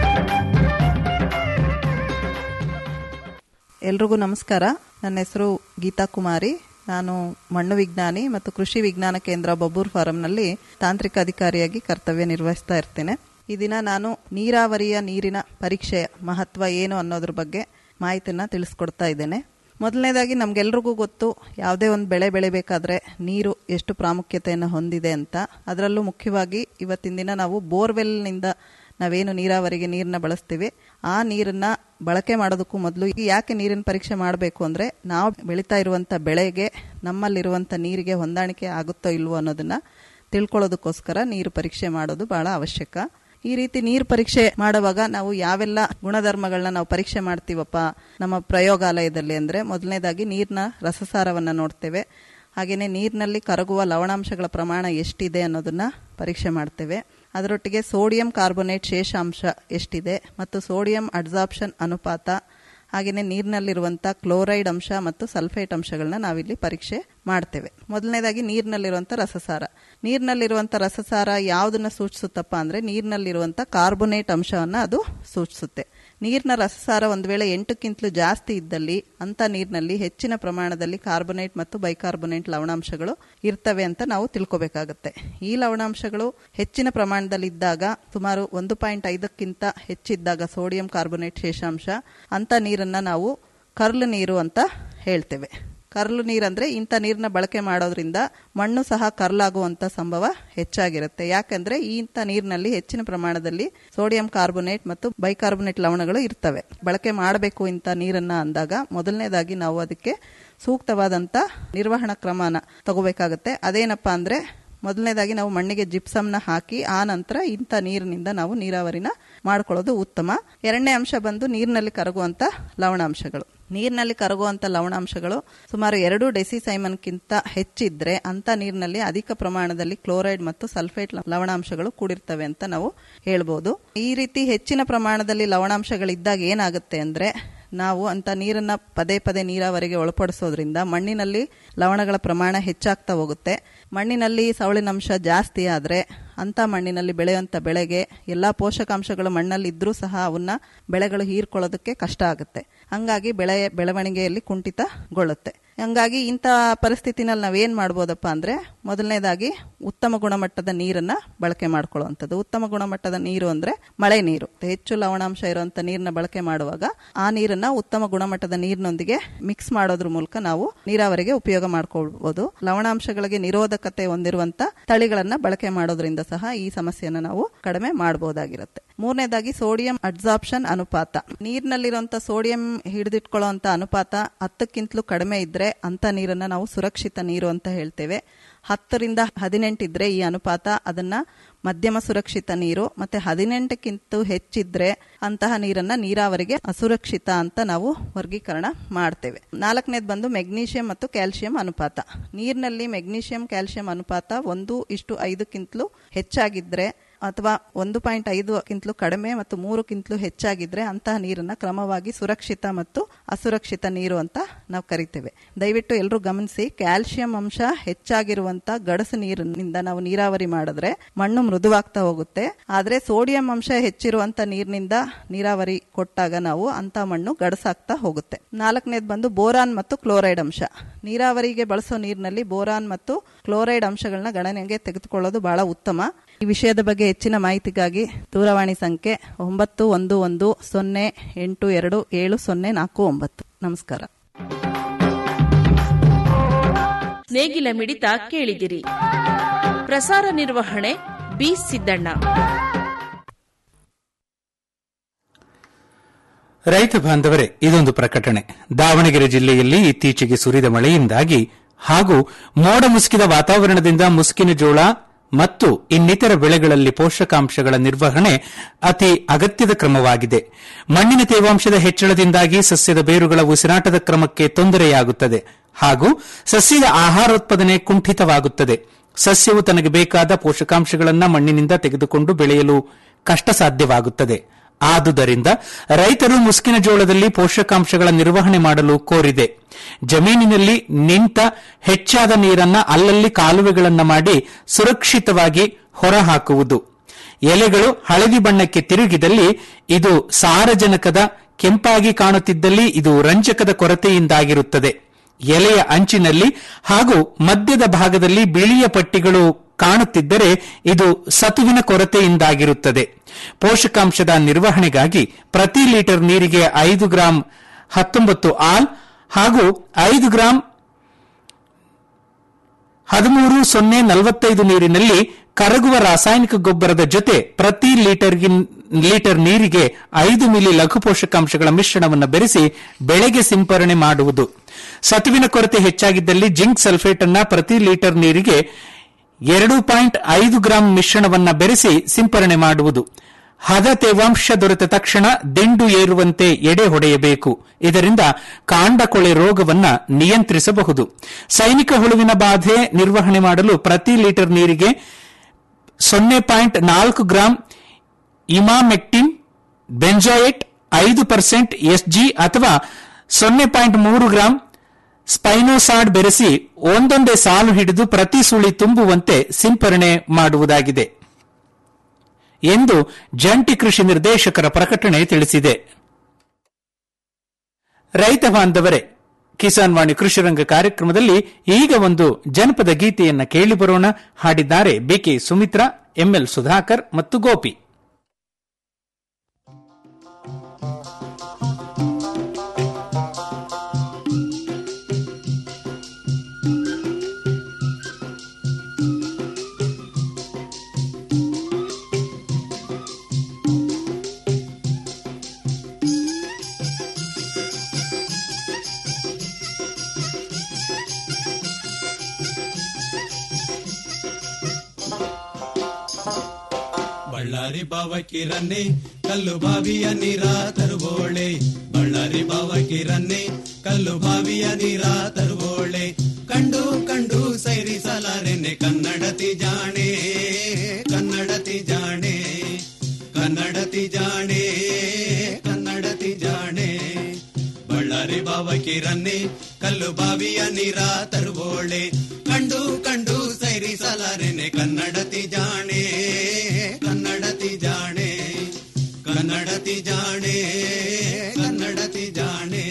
ಎಲ್ರಿಗೂ ನಮಸ್ಕಾರ ನನ್ನ ಹೆಸರು ಗೀತಾ ಕುಮಾರಿ ನಾನು ಮಣ್ಣು ವಿಜ್ಞಾನಿ ಮತ್ತು ಕೃಷಿ ವಿಜ್ಞಾನ ಕೇಂದ್ರ ಬಬ್ಬೂರ್ ಫಾರಂನಲ್ಲಿ ತಾಂತ್ರಿಕ ಅಧಿಕಾರಿಯಾಗಿ ಕರ್ತವ್ಯ ನಿರ್ವಹಿಸ್ತಾ ಇರ್ತೇನೆ ಈ ದಿನ ನಾನು ನೀರಾವರಿಯ ನೀರಿನ ಪರೀಕ್ಷೆಯ ಮಹತ್ವ ಏನು ಅನ್ನೋದ್ರ ಬಗ್ಗೆ ಮಾಹಿತಿಯನ್ನು ತಿಳಿಸ್ಕೊಡ್ತಾ ಇದ್ದೇನೆ ಮೊದಲನೇದಾಗಿ ನಮಗೆಲ್ರಿಗೂ ಗೊತ್ತು ಯಾವುದೇ ಒಂದು ಬೆಳೆ ಬೆಳಿಬೇಕಾದ್ರೆ ನೀರು ಎಷ್ಟು ಪ್ರಾಮುಖ್ಯತೆಯನ್ನು ಹೊಂದಿದೆ ಅಂತ ಅದರಲ್ಲೂ ಮುಖ್ಯವಾಗಿ ಇವತ್ತಿನ ದಿನ ನಾವು ಬೋರ್ವೆಲ್ನಿಂದ ನಾವೇನು ನೀರಾವರಿಗೆ ನೀರನ್ನ ಬಳಸ್ತೀವಿ ಆ ನೀರನ್ನ ಬಳಕೆ ಮಾಡೋದಕ್ಕೂ ಮೊದಲು ಯಾಕೆ ನೀರಿನ ಪರೀಕ್ಷೆ ಮಾಡಬೇಕು ಅಂದರೆ ನಾವು ಬೆಳೀತಾ ಇರುವಂಥ ಬೆಳೆಗೆ ನಮ್ಮಲ್ಲಿರುವಂಥ ನೀರಿಗೆ ಹೊಂದಾಣಿಕೆ ಆಗುತ್ತೋ ಇಲ್ವೋ ಅನ್ನೋದನ್ನ ತಿಳ್ಕೊಳ್ಳೋದಕ್ಕೋಸ್ಕರ ನೀರು ಪರೀಕ್ಷೆ ಮಾಡೋದು ಬಹಳ ಅವಶ್ಯಕ ಈ ರೀತಿ ನೀರು ಪರೀಕ್ಷೆ ಮಾಡುವಾಗ ನಾವು ಯಾವೆಲ್ಲ ಗುಣಧರ್ಮಗಳನ್ನ ನಾವು ಪರೀಕ್ಷೆ ಮಾಡ್ತೀವಪ್ಪ ನಮ್ಮ ಪ್ರಯೋಗಾಲಯದಲ್ಲಿ ಅಂದರೆ ಮೊದಲನೇದಾಗಿ ನೀರಿನ ರಸಸಾರವನ್ನು ನೋಡ್ತೇವೆ ಹಾಗೆಯೇ ನೀರಿನಲ್ಲಿ ಕರಗುವ ಲವಣಾಂಶಗಳ ಪ್ರಮಾಣ ಎಷ್ಟಿದೆ ಅನ್ನೋದನ್ನ ಪರೀಕ್ಷೆ ಮಾಡ್ತೇವೆ ಅದರೊಟ್ಟಿಗೆ ಸೋಡಿಯಂ ಕಾರ್ಬೊನೇಟ್ ಶೇಷಾಂಶ ಎಷ್ಟಿದೆ ಮತ್ತು ಸೋಡಿಯಂ ಅಡ್ಸಾಪ್ಷನ್ ಅನುಪಾತ ಹಾಗೆಯೇ ನೀರಿನಲ್ಲಿರುವಂಥ ಕ್ಲೋರೈಡ್ ಅಂಶ ಮತ್ತು ಸಲ್ಫೇಟ್ ಅಂಶಗಳನ್ನ ನಾವಿಲ್ಲಿ ಪರೀಕ್ಷೆ ಮಾಡ್ತೇವೆ ಮೊದಲನೇದಾಗಿ ನೀರಿನಲ್ಲಿರುವಂಥ ರಸಸಾರ ನೀರಿನಲ್ಲಿರುವಂಥ ರಸಸಾರ ಯಾವುದನ್ನ ಸೂಚಿಸುತ್ತಪ್ಪ ಅಂದರೆ ನೀರಿನಲ್ಲಿರುವಂಥ ಕಾರ್ಬೊನೇಟ್ ಅಂಶವನ್ನು ಅದು ಸೂಚಿಸುತ್ತೆ ನೀರಿನ ರಸಸಾರ ಒಂದು ವೇಳೆ ಎಂಟಕ್ಕಿಂತಲೂ ಜಾಸ್ತಿ ಇದ್ದಲ್ಲಿ ಅಂಥ ನೀರಿನಲ್ಲಿ ಹೆಚ್ಚಿನ ಪ್ರಮಾಣದಲ್ಲಿ ಕಾರ್ಬೊನೇಟ್ ಮತ್ತು ಬೈಕಾರ್ಬೊನೇಟ್ ಲವಣಾಂಶಗಳು ಇರ್ತವೆ ಅಂತ ನಾವು ತಿಳ್ಕೊಬೇಕಾಗತ್ತೆ ಈ ಲವಣಾಂಶಗಳು ಹೆಚ್ಚಿನ ಪ್ರಮಾಣದಲ್ಲಿ ಇದ್ದಾಗ ಸುಮಾರು ಒಂದು ಪಾಯಿಂಟ್ ಐದಕ್ಕಿಂತ ಹೆಚ್ಚಿದ್ದಾಗ ಸೋಡಿಯಂ ಕಾರ್ಬೊನೇಟ್ ಶೇಷಾಂಶ ಅಂಥ ನೀರನ್ನು ನಾವು ಕರ್ಲು ನೀರು ಅಂತ ಹೇಳ್ತೇವೆ ಕರ್ಲು ನೀರಂದ್ರೆ ಇಂಥ ನೀರನ್ನ ಬಳಕೆ ಮಾಡೋದ್ರಿಂದ ಮಣ್ಣು ಸಹ ಕರ್ಲಾಗುವಂತ ಸಂಭವ ಹೆಚ್ಚಾಗಿರುತ್ತೆ ಯಾಕಂದ್ರೆ ಈ ಇಂಥ ನೀರಿನಲ್ಲಿ ಹೆಚ್ಚಿನ ಪ್ರಮಾಣದಲ್ಲಿ ಸೋಡಿಯಂ ಕಾರ್ಬೊನೇಟ್ ಮತ್ತು ಬೈಕಾರ್ಬೊನೇಟ್ ಲವಣಗಳು ಇರ್ತವೆ ಬಳಕೆ ಮಾಡಬೇಕು ಇಂಥ ನೀರನ್ನ ಅಂದಾಗ ಮೊದಲನೇದಾಗಿ ನಾವು ಅದಕ್ಕೆ ಸೂಕ್ತವಾದಂತ ನಿರ್ವಹಣಾ ಕ್ರಮನ ತಗೋಬೇಕಾಗತ್ತೆ ಅದೇನಪ್ಪಾ ಅಂದ್ರೆ ಮೊದಲನೇದಾಗಿ ನಾವು ಮಣ್ಣಿಗೆ ಜಿಪ್ಸಮ್ನ ಹಾಕಿ ಆ ನಂತರ ಇಂಥ ನೀರಿನಿಂದ ನಾವು ನೀರಾವರಿನ ಮಾಡ್ಕೊಳ್ಳೋದು ಉತ್ತಮ ಎರಡನೇ ಅಂಶ ಬಂದು ನೀರಿನಲ್ಲಿ ಕರಗುವಂತ ಲವಣಾಂಶಗಳು ನೀರಿನಲ್ಲಿ ಕರಗುವಂತ ಲವಣಾಂಶಗಳು ಸುಮಾರು ಎರಡು ಡೆಸಿಸೈಮನ್ಗಿಂತ ಹೆಚ್ಚಿದ್ರೆ ಅಂತ ನೀರಿನಲ್ಲಿ ಅಧಿಕ ಪ್ರಮಾಣದಲ್ಲಿ ಕ್ಲೋರೈಡ್ ಮತ್ತು ಸಲ್ಫೇಟ್ ಲವಣಾಂಶಗಳು ಕೂಡಿರ್ತವೆ ಅಂತ ನಾವು ಹೇಳ್ಬೋದು ಈ ರೀತಿ ಹೆಚ್ಚಿನ ಪ್ರಮಾಣದಲ್ಲಿ ಲವಣಾಂಶಗಳಿದ್ದಾಗ ಏನಾಗುತ್ತೆ ಅಂದ್ರೆ ನಾವು ಅಂತ ನೀರನ್ನ ಪದೇ ಪದೇ ನೀರಾವರಿಗೆ ಒಳಪಡಿಸೋದ್ರಿಂದ ಮಣ್ಣಿನಲ್ಲಿ ಲವಣಗಳ ಪ್ರಮಾಣ ಹೆಚ್ಚಾಗ್ತಾ ಹೋಗುತ್ತೆ ಮಣ್ಣಿನಲ್ಲಿ ಸವಳಿನಂಶ ಜಾಸ್ತಿ ಆದರೆ ಅಂಥ ಮಣ್ಣಿನಲ್ಲಿ ಬೆಳೆಯುವಂಥ ಬೆಳೆಗೆ ಎಲ್ಲ ಪೋಷಕಾಂಶಗಳು ಮಣ್ಣಲ್ಲಿ ಇದ್ರೂ ಸಹ ಅವನ್ನ ಬೆಳೆಗಳು ಹೀರ್ಕೊಳ್ಳೋದಕ್ಕೆ ಕಷ್ಟ ಆಗುತ್ತೆ ಹಂಗಾಗಿ ಬೆಳೆ ಬೆಳವಣಿಗೆಯಲ್ಲಿ ಕುಂಠಿತಗೊಳ್ಳುತ್ತೆ ಹಂಗಾಗಿ ಇಂಥ ಪರಿಸ್ಥಿತಿನಲ್ಲಿ ನಾವೇನು ಮಾಡ್ಬೋದಪ್ಪ ಅಂದರೆ ಮೊದಲನೇದಾಗಿ ಉತ್ತಮ ಗುಣಮಟ್ಟದ ನೀರನ್ನ ಬಳಕೆ ಮಾಡ್ಕೊಳ್ಳುವಂಥದ್ದು ಉತ್ತಮ ಗುಣಮಟ್ಟದ ನೀರು ಅಂದರೆ ಮಳೆ ನೀರು ಹೆಚ್ಚು ಲವಣಾಂಶ ಇರುವಂಥ ನೀರನ್ನ ಬಳಕೆ ಮಾಡುವಾಗ ಆ ನೀರನ್ನ ಉತ್ತಮ ಗುಣಮಟ್ಟದ ನೀರಿನೊಂದಿಗೆ ಮಿಕ್ಸ್ ಮಾಡೋದ್ರ ಮೂಲಕ ನಾವು ನೀರಾವರಿಗೆ ಉಪಯೋಗ ಮಾಡ್ಕೊಳ್ಬಹುದು ಲವಣಾಂಶಗಳಿಗೆ ನಿರೋಧಕತೆ ಹೊಂದಿರುವಂತ ತಳಿಗಳನ್ನ ಬಳಕೆ ಮಾಡೋದ್ರಿಂದ ಸಹ ಈ ಸಮಸ್ಯೆಯನ್ನು ನಾವು ಕಡಿಮೆ ಮಾಡಬಹುದಾಗಿರುತ್ತೆ ಮೂರನೇದಾಗಿ ಸೋಡಿಯಂ ಅಬ್ಸಾರ್ಪ್ಷನ್ ಅನುಪಾತ ನೀರಿನಲ್ಲಿರುವಂತ ಸೋಡಿಯಂ ಹಿಡಿದಿಟ್ಕೊಳ್ಳುವಂತ ಅನುಪಾತ ಹತ್ತಕ್ಕಿಂತಲೂ ಕಡಿಮೆ ಇದ್ರೆ ಅಂತ ನೀರನ್ನ ನಾವು ಸುರಕ್ಷಿತ ನೀರು ಅಂತ ಹೇಳ್ತೇವೆ ಹತ್ತರಿಂದ ಹದಿನೆಂಟು ಇದ್ರೆ ಈ ಅನುಪಾತ ಅದನ್ನ ಮಧ್ಯಮ ಸುರಕ್ಷಿತ ನೀರು ಮತ್ತೆ ಹದಿನೆಂಟಕ್ಕಿಂತ ಹೆಚ್ಚಿದ್ರೆ ಅಂತಹ ನೀರನ್ನ ನೀರಾವರಿಗೆ ಅಸುರಕ್ಷಿತ ಅಂತ ನಾವು ವರ್ಗೀಕರಣ ಮಾಡ್ತೇವೆ ನಾಲ್ಕನೇದು ಬಂದು ಮೆಗ್ನೀಷಿಯಂ ಮತ್ತು ಕ್ಯಾಲ್ಸಿಯಂ ಅನುಪಾತ ನೀರಿನಲ್ಲಿ ಮೆಗ್ನೀಷಿಯಂ ಕ್ಯಾಲ್ಸಿಯಂ ಅನುಪಾತ ಒಂದು ಇಷ್ಟು ಐದಕ್ಕಿಂತಲೂ ಹೆಚ್ಚಾಗಿದ್ರೆ ಅಥವಾ ಒಂದು ಪಾಯಿಂಟ್ ಐದಕ್ಕಿಂತಲೂ ಕಡಿಮೆ ಮತ್ತು ಮೂರಕ್ಕಿಂತಲೂ ಹೆಚ್ಚಾಗಿದ್ರೆ ಅಂತಹ ನೀರನ್ನ ಕ್ರಮವಾಗಿ ಸುರಕ್ಷಿತ ಮತ್ತು ಅಸುರಕ್ಷಿತ ನೀರು ಅಂತ ನಾವು ಕರಿತೇವೆ ದಯವಿಟ್ಟು ಎಲ್ಲರೂ ಗಮನಿಸಿ ಕ್ಯಾಲ್ಸಿಯಂ ಅಂಶ ಹೆಚ್ಚಾಗಿರುವಂತ ಗಡಸು ನೀರಿನಿಂದ ನಾವು ನೀರಾವರಿ ಮಾಡಿದ್ರೆ ಮಣ್ಣು ಮೃದುವಾಗ್ತಾ ಹೋಗುತ್ತೆ ಆದ್ರೆ ಸೋಡಿಯಂ ಅಂಶ ಹೆಚ್ಚಿರುವಂತ ನೀರಿನಿಂದ ನೀರಾವರಿ ಕೊಟ್ಟಾಗ ನಾವು ಅಂತ ಮಣ್ಣು ಗಡಸಾಗ್ತಾ ಹೋಗುತ್ತೆ ನಾಲ್ಕನೇದು ಬಂದು ಬೋರಾನ್ ಮತ್ತು ಕ್ಲೋರೈಡ್ ಅಂಶ ನೀರಾವರಿಗೆ ಬಳಸೋ ನೀರಿನಲ್ಲಿ ಬೋರಾನ್ ಮತ್ತು ಕ್ಲೋರೈಡ್ ಅಂಶಗಳನ್ನ ಗಣನೆಗೆ ತೆಗೆದುಕೊಳ್ಳೋದು ಬಹಳ ಉತ್ತಮ ಈ ವಿಷಯದ ಬಗ್ಗೆ ಹೆಚ್ಚಿನ ಮಾಹಿತಿಗಾಗಿ ದೂರವಾಣಿ ಸಂಖ್ಯೆ ಒಂಬತ್ತು ಒಂದು ಒಂದು ಸೊನ್ನೆ ಎಂಟು ಎರಡು ಏಳು ಸೊನ್ನೆ ನಾಲ್ಕು ಒಂಬತ್ತು ನಮಸ್ಕಾರ ನೇಗಿಲ ಮಿಡಿತ ಕೇಳಿದಿರಿ ಪ್ರಸಾರ ನಿರ್ವಹಣೆ ಬಿ ಸಿದ್ದಣ್ಣ ರೈತ ಬಾಂಧವರೇ ಇದೊಂದು ಪ್ರಕಟಣೆ ದಾವಣಗೆರೆ ಜಿಲ್ಲೆಯಲ್ಲಿ ಇತ್ತೀಚೆಗೆ ಸುರಿದ ಮಳೆಯಿಂದಾಗಿ ಹಾಗೂ ಮೋಡ ಮುಸುಕಿದ ವಾತಾವರಣದಿಂದ ಮುಸುಕಿನ ಜೋಳ ಮತ್ತು ಇನ್ನಿತರ ಬೆಳೆಗಳಲ್ಲಿ ಪೋಷಕಾಂಶಗಳ ನಿರ್ವಹಣೆ ಅತಿ ಅಗತ್ಯದ ಕ್ರಮವಾಗಿದೆ ಮಣ್ಣಿನ ತೇವಾಂಶದ ಹೆಚ್ಚಳದಿಂದಾಗಿ ಸಸ್ಯದ ಬೇರುಗಳ ಉಸಿರಾಟದ ಕ್ರಮಕ್ಕೆ ತೊಂದರೆಯಾಗುತ್ತದೆ ಹಾಗೂ ಸಸ್ಯದ ಆಹಾರೋತ್ಪಾದನೆ ಕುಂಠಿತವಾಗುತ್ತದೆ ಸಸ್ಯವು ತನಗೆ ಬೇಕಾದ ಪೋಷಕಾಂಶಗಳನ್ನು ಮಣ್ಣಿನಿಂದ ತೆಗೆದುಕೊಂಡು ಬೆಳೆಯಲು ಕಷ್ಟ ಸಾಧ್ಯವಾಗುತ್ತದೆ ಆದುದರಿಂದ ರೈತರು ಮುಸ್ಕಿನ ಜೋಳದಲ್ಲಿ ಪೋಷಕಾಂಶಗಳ ನಿರ್ವಹಣೆ ಮಾಡಲು ಕೋರಿದೆ ಜಮೀನಿನಲ್ಲಿ ನಿಂತ ಹೆಚ್ಚಾದ ನೀರನ್ನ ಅಲ್ಲಲ್ಲಿ ಕಾಲುವೆಗಳನ್ನ ಮಾಡಿ ಸುರಕ್ಷಿತವಾಗಿ ಹೊರಹಾಕುವುದು ಎಲೆಗಳು ಹಳದಿ ಬಣ್ಣಕ್ಕೆ ತಿರುಗಿದಲ್ಲಿ ಇದು ಸಾರಜನಕದ ಕೆಂಪಾಗಿ ಕಾಣುತ್ತಿದ್ದಲ್ಲಿ ಇದು ರಂಜಕದ ಕೊರತೆಯಿಂದಾಗಿರುತ್ತದೆ ಎಲೆಯ ಅಂಚಿನಲ್ಲಿ ಹಾಗೂ ಮಧ್ಯದ ಭಾಗದಲ್ಲಿ ಬಿಳಿಯ ಪಟ್ಟಿಗಳು ಕಾಣುತ್ತಿದ್ದರೆ ಇದು ಸತುವಿನ ಕೊರತೆಯಿಂದಾಗಿರುತ್ತದೆ ಪೋಷಕಾಂಶದ ನಿರ್ವಹಣೆಗಾಗಿ ಪ್ರತಿ ಲೀಟರ್ ನೀರಿಗೆ ಐದು ಗ್ರಾಂ ಹತ್ತೊಂಬತ್ತು ಆಲ್ ಹಾಗೂ ಐದು ಗ್ರಾಂ ಹದಿಮೂರು ಸೊನ್ನೆ ನಲವತ್ತೈದು ನೀರಿನಲ್ಲಿ ಕರಗುವ ರಾಸಾಯನಿಕ ಗೊಬ್ಬರದ ಜೊತೆ ಪ್ರತಿ ಲೀಟರ್ ನೀರಿಗೆ ಐದು ಮಿಲಿ ಲಘು ಪೋಷಕಾಂಶಗಳ ಮಿಶ್ರಣವನ್ನು ಬೆರೆಸಿ ಬೆಳೆಗೆ ಸಿಂಪರಣೆ ಮಾಡುವುದು ಸತುವಿನ ಕೊರತೆ ಹೆಚ್ಚಾಗಿದ್ದಲ್ಲಿ ಜಿಂಕ್ ಸಲ್ಫೇಟ್ ಅನ್ನ ಪ್ರತಿ ಲೀಟರ್ ನೀರಿಗೆ ಎರಡು ಪಾಯಿಂಟ್ ಐದು ಗ್ರಾಂ ಮಿಶ್ರಣವನ್ನ ಬೆರೆಸಿ ಸಿಂಪರಣೆ ಮಾಡುವುದು ಹದ ತೇವಾಂಶ ದೊರೆತ ತಕ್ಷಣ ದಿಂಡು ಏರುವಂತೆ ಎಡೆ ಹೊಡೆಯಬೇಕು ಇದರಿಂದ ಕಾಂಡಕೊಳೆ ರೋಗವನ್ನ ನಿಯಂತ್ರಿಸಬಹುದು ಸೈನಿಕ ಹುಳುವಿನ ಬಾಧೆ ನಿರ್ವಹಣೆ ಮಾಡಲು ಪ್ರತಿ ಲೀಟರ್ ನೀರಿಗೆ ಸೊನ್ನೆ ಪಾಯಿಂಟ್ ನಾಲ್ಕು ಗ್ರಾಂ ಇಮಾಮೆಕ್ಟಿನ್ ಬೆಂಜಾಯೆಟ್ ಐದು ಪರ್ಸೆಂಟ್ ಎಸ್ಜಿ ಅಥವಾ ಸೊನ್ನೆ ಪಾಯಿಂಟ್ ಮೂರು ಗ್ರಾಂ ಸ್ಪೈನೋಸಾಡ್ ಬೆರೆಸಿ ಒಂದೊಂದೇ ಸಾಲು ಹಿಡಿದು ಪ್ರತಿ ಸುಳಿ ತುಂಬುವಂತೆ ಸಿಂಪರಣೆ ಮಾಡುವುದಾಗಿದೆ ಎಂದು ಜಂಟಿ ಕೃಷಿ ನಿರ್ದೇಶಕರ ಪ್ರಕಟಣೆ ತಿಳಿಸಿದೆ ರೈತ ಬಾಂಧವರೇ ಕಿಸಾನ್ ವಾಣಿ ಕೃಷಿ ರಂಗ ಕಾರ್ಯಕ್ರಮದಲ್ಲಿ ಈಗ ಒಂದು ಜನಪದ ಗೀತೆಯನ್ನ ಕೇಳಿ ಬರೋಣ ಹಾಡಿದ್ದಾರೆ ಬಿಕೆ ಸುಮಿತ್ರಾ ಎಂಎಲ್ ಸುಧಾಕರ್ ಮತ್ತು ಗೋಪಿ ಬಳ್ಳಾರಿ ಬಾವಕಿ ರನ್ನೆ ಕಲ್ಲು ಬಾವಿಯ ನೀರ ತರುವೋಳೆ ಬಳ್ಳಾರಿ ಬಾವಕಿ ರನ್ನೆ ಕಲ್ಲು ಬಾವಿಯ ನೀರ ತರುವೋಳೆ ಕಂಡು ಕಂಡು ಸೈರಿಸಲಾರೆನೆ ಕನ್ನಡತಿ ಜಾಣೆ ಕನ್ನಡತಿ ಜಾಣೆ ಕನ್ನಡತಿ ಜಾಣೆ ಕನ್ನಡತಿ ಜಾಣೆ ಬಳ್ಳಾರಿ ಬಾವಕಿ ರನ್ನೆ ಕಲ್ಲು ಬಾವಿಯ ನೀರ ತರುವೋಳೆ ಕಂಡು ಕಂಡು ಸೈರಿಸಲಾರೆನೆ ಕನ್ನಡತಿ ಜಾಣೆ ಕನ್ನಡತಿ ಜಾಣೆ ಕನ್ನಡತಿ ಜಾಣೆ ಕನ್ನಡತಿ ಜಾಣೆ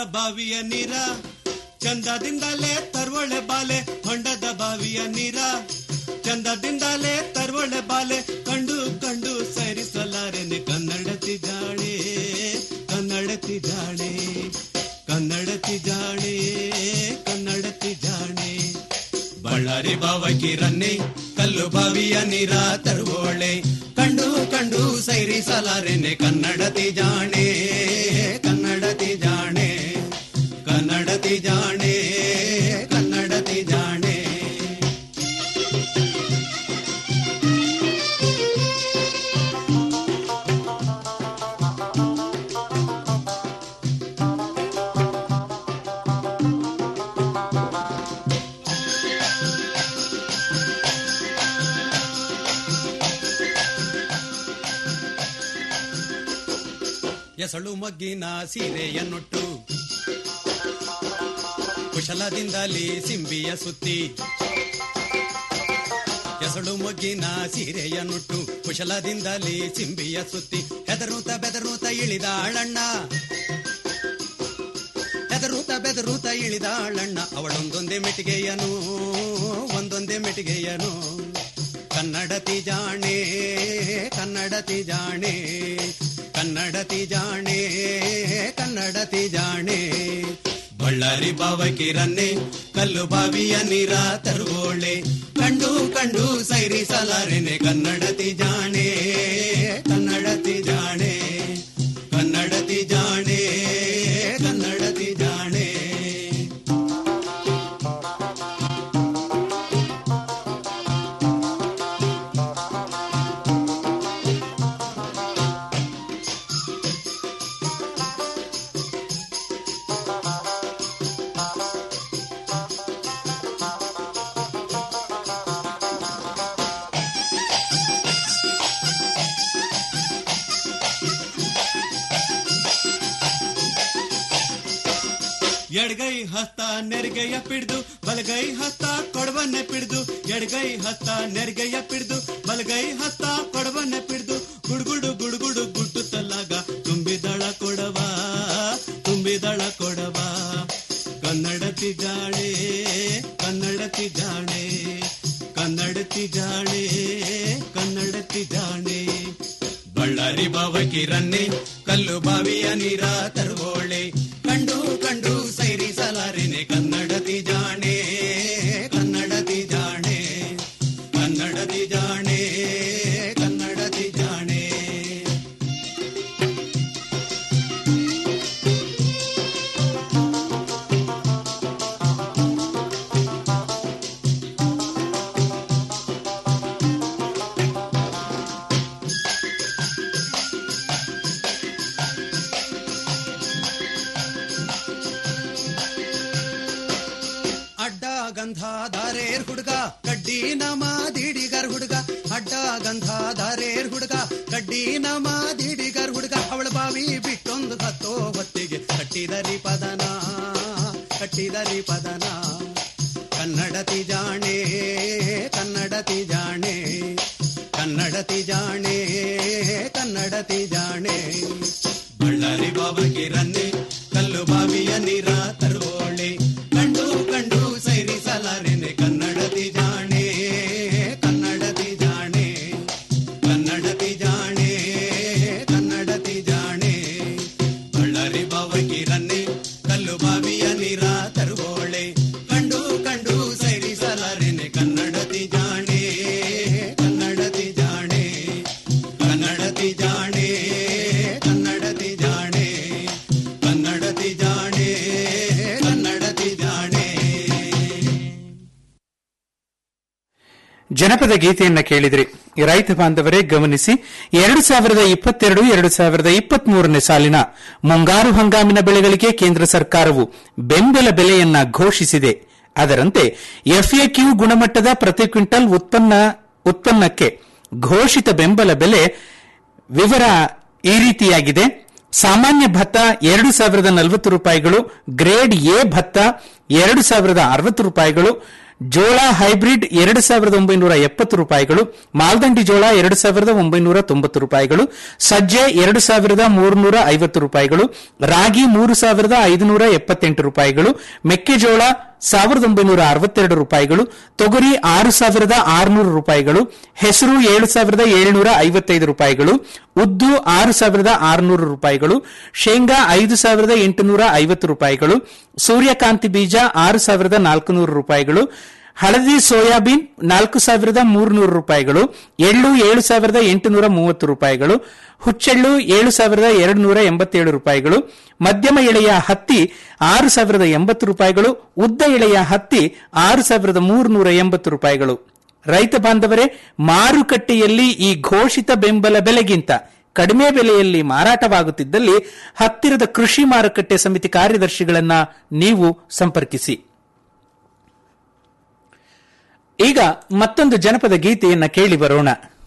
ಬಾವಿಯ ನೀರ ಚಂದದಿಂದಲೇ ತರ್ವೊಳೆ ಬಾಲೆ ಹೊಂಡದ ಬಾವಿಯ ನೀರ ಚಂದದಿಂದಲೇ ತರ್ವೊಳೆ ಬಾಲೆ ಕಂಡು ಕಂಡು ಸರಿಸಲಾರೆನೆ ಕನ್ನಡತಿ ಜಾಣೆ ಕನ್ನಡತಿ ಜಾಣೆ ಕನ್ನಡತಿ ಜಾಣೆ ಕನ್ನಡತಿ ಜಾಣೆ ಬಳ್ಳಾರಿ ಬಾವಕಿ ರನ್ನೆ ಕಲ್ಲು ಬಾವಿಯ ನೀರ ತರುವೋಳೆ ಕಂಡು ಕಂಡು ಸೈರಿಸಲಾರೆನೆ ಕನ್ನಡತಿ ಜಾಣೆ ಕನ್ನಡತಿ ಜಾಣೆ ಕನ್ನಡತಿ ಜಾಣೆ ಕನ್ನಡತಿ ಜಾಣೆ ಎಸಳು ಮಗ್ಗಿನ ಸೀರೆಯನ್ನುಟ್ಟು ಕುಶಲದಿಂದಲೇ ಸಿಂಬಿಯ ಸುತ್ತಿ ಎಸಳು ಮೊಗ್ಗಿನ ಸೀರೆಯನ್ನುಟ್ಟು ಕುಶಲದಿಂದಲೇ ಸಿಂಬಿಯ ಸುತ್ತಿ ಹೆದರೂತ ಬೆದರೂತ ಇಳಿದಾಳಣ್ಣ ಹೆದರೂತ ಬೆದರೂತ ಇಳಿದಾಳಣ್ಣ ಅವಳೊಂದೊಂದೇ ಮೆಟಿಗೆಯನು ಒಂದೊಂದೇ ಮೆಟಿಗೆಯನು ಕನ್ನಡತಿ ಜಾಣೆ ಕನ್ನಡತಿ ಜಾಣೆ ಕನ್ನಡತಿ ಜಾಣೆ ಕನ್ನಡತಿ ಜಾಣೆ ಬಳ್ಳಾರಿ ಬಾವಕಿ ರನ್ನೆ ಕಲ್ಲು ಬಾವಿಯ ನೀರ ತರುವೋಳೆ ಕಂಡು ಕಂಡು ಸೈರಿಸಲಾರೆನೆ ಕನ್ನಡತಿ ಜಾಣೆ ಕನ್ನಡತಿ ಜಾಣೆ ಕನ್ನಡತಿ ಜಾಣೆ ಕನ್ನಡತಿ ಜಾಣೆ ಎಡಗೈ ಹಸ್ತ ನೆರಿಗೆಯ ಪಿಡ್ದು ಬಲಗೈ ಹಸ್ತ ಕೊಡವನ್ನೆ ಪಿಡ್ದು ಎಡಗೈ ಹಸ್ತ ನೆರಿಗೆಯ ಪಿಡ್ದು ಬಲಗೈ ಹಸ್ತ ಕೊಡವನ್ನೆ ಪಿಡ್ದು ಗುಡುಗುಡು ಗುಡುಗುಡು ಗುಟ್ಟುತ್ತಲಾಗ ತುಂಬಿದಳ ಕೊಡವ ತುಂಬಿದಳ ಕೊಡವ ಕನ್ನಡತಿ ಜಾಣೆ ಕನ್ನಡತಿ ಜಾಣೆ ಕನ್ನಡತಿ ಜಾಣೆ ಕನ್ನಡತಿ ಜಾಣೆ ಬಳ್ಳಾರಿ ಬಾವಕಿ ರನ್ನೆ ಕಲ್ಲು ಬಾವಿಯ ನೀರ ತರುವೋಳೆ ಕಂಡು ಕಂಡು ಸೈರಿಸಲಾರಿನೆ ಕನ್ನಡತಿ ಜಾಣೆ ಕನ್ನಡತಿ ಜಾಣೆ ಕನ್ನಡತಿ ಜಾಣೆ ಕನ್ನಡತಿ ಜಾಣೆ ಅಡ್ಡ ಗಂಧ ದಾರೇರ್ ಹುಡುಗ ಕಡ್ಡಿ ನಮ ದಿಡಿಗರ್ ಹುಡುಗ ಅಡ್ಡ ಗಂಧ ದಾರೇರ್ ಹುಡುಗ ಕಡ್ಡಿ ನಮ ದಿಡಿಗರ್ ಹುಡುಗ ಅವಳ ಬಾವಿ ಬಿಟ್ಟೊಂದು ಹತ್ತೋ ಹೊತ್ತಿಗೆ ಕಟ್ಟಿದರಿ ಪದನ ಕಟ್ಟಿದರಿ ಪದನ ಕನ್ನಡತಿ ಜಾಣೆ ಕನ್ನಡತಿ ಜಾಣೆ ಕನ್ನಡತಿ ಜಾಣೆ ಕನ್ನಡತಿ ಜಾಣೆ ಬಳ್ಳಾರಿ ಬಾಬಾಗೆ ರನ್ನೆ ಕಲ್ಲು ಬಾವಿಯ ನೀರ ತರುವೋಳೆ ಕಂಡು ಕಂಡು ಸೈರಿಸಲಾರೆನೆ ಕನ್ನಡತಿ ಜಾಣೆ ಕನ್ನಡತಿ ಜಾಣೆ ಕನ್ನಡತಿ ಜಾಣೆ ಕನ್ನಡತಿ ಜಾಣೆ ಬಳ್ಳಾರಿ ಬಾಬಾಗೆ ರನ್ನೆ ಕಲ್ಲು ಬಾವಿಯ ನೀರ ತರುವೋಳೆ ಕಂಡು ಕಂಡು ಸೈರಿಸಲಾರೆನೆ ಕನ್ನಡತಿ ಜಾಣೆ ಕನ್ನಡತಿ ಜಾಣೆ ಕನ್ನಡತಿ ಜಾಣೆ ಕನ್ನಡತಿ ಜಾಣೆ ಕನ್ನಡತಿ ಜಾಣೆ ಕನ್ನಡತಿ ಜಾಣೆ ಜನಪದ ಗೀತೆಯನ್ನ ಕೇಳಿದ್ರಿ ರೈತ ಬಾಂಧವರೇ ಗಮನಿಸಿ ಎರಡು ಸಾವಿರದ ಇಪ್ಪತ್ತೆರಡು ಎರಡು ಸಾವಿರದ ಇಪ್ಪತ್ಮೂರನೇ ಸಾಲಿನ ಮುಂಗಾರು ಹಂಗಾಮಿನ ಬೆಳೆಗಳಿಗೆ ಕೇಂದ್ರ ಸರ್ಕಾರವು ಬೆಂಬಲ ಬೆಲೆಯನ್ನ ಘೋಷಿಸಿದೆ ಅದರಂತೆ ಎಫ್ಎಕ್ಯೂ ಗುಣಮಟ್ಟದ ಪ್ರತಿ ಕ್ವಿಂಟಲ್ ಉತ್ಪನ್ನ ಉತ್ಪನ್ನಕ್ಕೆ ಘೋಷಿತ ಬೆಂಬಲ ಬೆಲೆ ವಿವರ ಈ ರೀತಿಯಾಗಿದೆ ಸಾಮಾನ್ಯ ಭತ್ತ ಎರಡು ಸಾವಿರದ ನಲವತ್ತು ರೂಪಾಯಿಗಳು ಗ್ರೇಡ್ ಎ ಭತ್ತ ಎರಡು ಸಾವಿರದ ಅರವತ್ತು ರೂಪಾಯಿಗಳು ಜೋಳ ಹೈಬ್ರಿಡ್ ಎರಡು ಸಾವಿರದ ಒಂಬೈನೂರ ಎಪ್ಪತ್ತು ರೂಪಾಯಿಗಳು ಮಾಲ್ದಂಡಿ ಜೋಳ ಎರಡು ಸಾವಿರದ ಒಂಬೈನೂರ ತೊಂಬತ್ತು ರೂಪಾಯಿಗಳು ಸಜ್ಜೆ ಎರಡು ಸಾವಿರದ ಮೂರುನೂರ ಐವತ್ತು ರೂಪಾಯಿಗಳು ರಾಗಿ ಮೂರು ಸಾವಿರದ ಐದುನೂರ ಎಪ್ಪತ್ತೆಂಟು ರೂಪಾಯಿಗಳು ಮೆಕ್ಕೆಜೋಳ ಸಾವಿರದ ಒಂಬೈನೂರ ಅರವತ್ತೆರಡು ರೂಪಾಯಿಗಳು ತೊಗರಿ ಆರು ಸಾವಿರದ ಆರುನೂರು ರೂಪಾಯಿಗಳು ಹೆಸರು ಏಳು ಸಾವಿರದ ಏಳುನೂರ ಐವತ್ತೈದು ರೂಪಾಯಿಗಳು ಉದ್ದು ಆರು ಸಾವಿರದ ಆರುನೂರು ರೂಪಾಯಿಗಳು ಶೇಂಗಾ ಐದು ಸಾವಿರದ ಎಂಟುನೂರ ಐವತ್ತು ರೂಪಾಯಿಗಳು ಸೂರ್ಯಕಾಂತಿ ಬೀಜ ಆರು ಸಾವಿರದ ನಾಲ್ಕುನೂರು ರೂಪಾಯಿಗಳು ಹಳದಿ ಸೋಯಾಬೀನ್ ನಾಲ್ಕು ಸಾವಿರದ ಮೂರುನೂರು ರೂಪಾಯಿಗಳು ಎಳ್ಳು ಏಳು ಸಾವಿರದ ಎಂಟುನೂರ ಮೂವತ್ತು ರೂಪಾಯಿಗಳು ಹುಚ್ಚೆಳ್ಳು ಏಳು ಸಾವಿರದ ಎರಡು ನೂರ ಎಂಬತ್ತೇಳು ರೂಪಾಯಿಗಳು ಮಧ್ಯಮ ಎಳೆಯ ಹತ್ತಿ ಆರು ಸಾವಿರದ ಎಂಬತ್ತು ರೂಪಾಯಿಗಳು ಉದ್ದ ಎಳೆಯ ಹತ್ತಿ ಆರು ಸಾವಿರದ ಮೂರುನೂರ ಎಂಬತ್ತು ರೂಪಾಯಿಗಳು ರೈತ ಬಾಂಧವರೇ ಮಾರುಕಟ್ಟೆಯಲ್ಲಿ ಈ ಘೋಷಿತ ಬೆಂಬಲ ಬೆಲೆಗಿಂತ ಕಡಿಮೆ ಬೆಲೆಯಲ್ಲಿ ಮಾರಾಟವಾಗುತ್ತಿದ್ದಲ್ಲಿ ಹತ್ತಿರದ ಕೃಷಿ ಮಾರುಕಟ್ಟೆ ಸಮಿತಿ ಕಾರ್ಯದರ್ಶಿಗಳನ್ನ ನೀವು ಸಂಪರ್ಕಿಸಿ ಈಗ ಮತ್ತೊಂದು ಜನಪದ ಗೀತೆಯನ್ನ ಕೇಳಿ ಬರೋಣ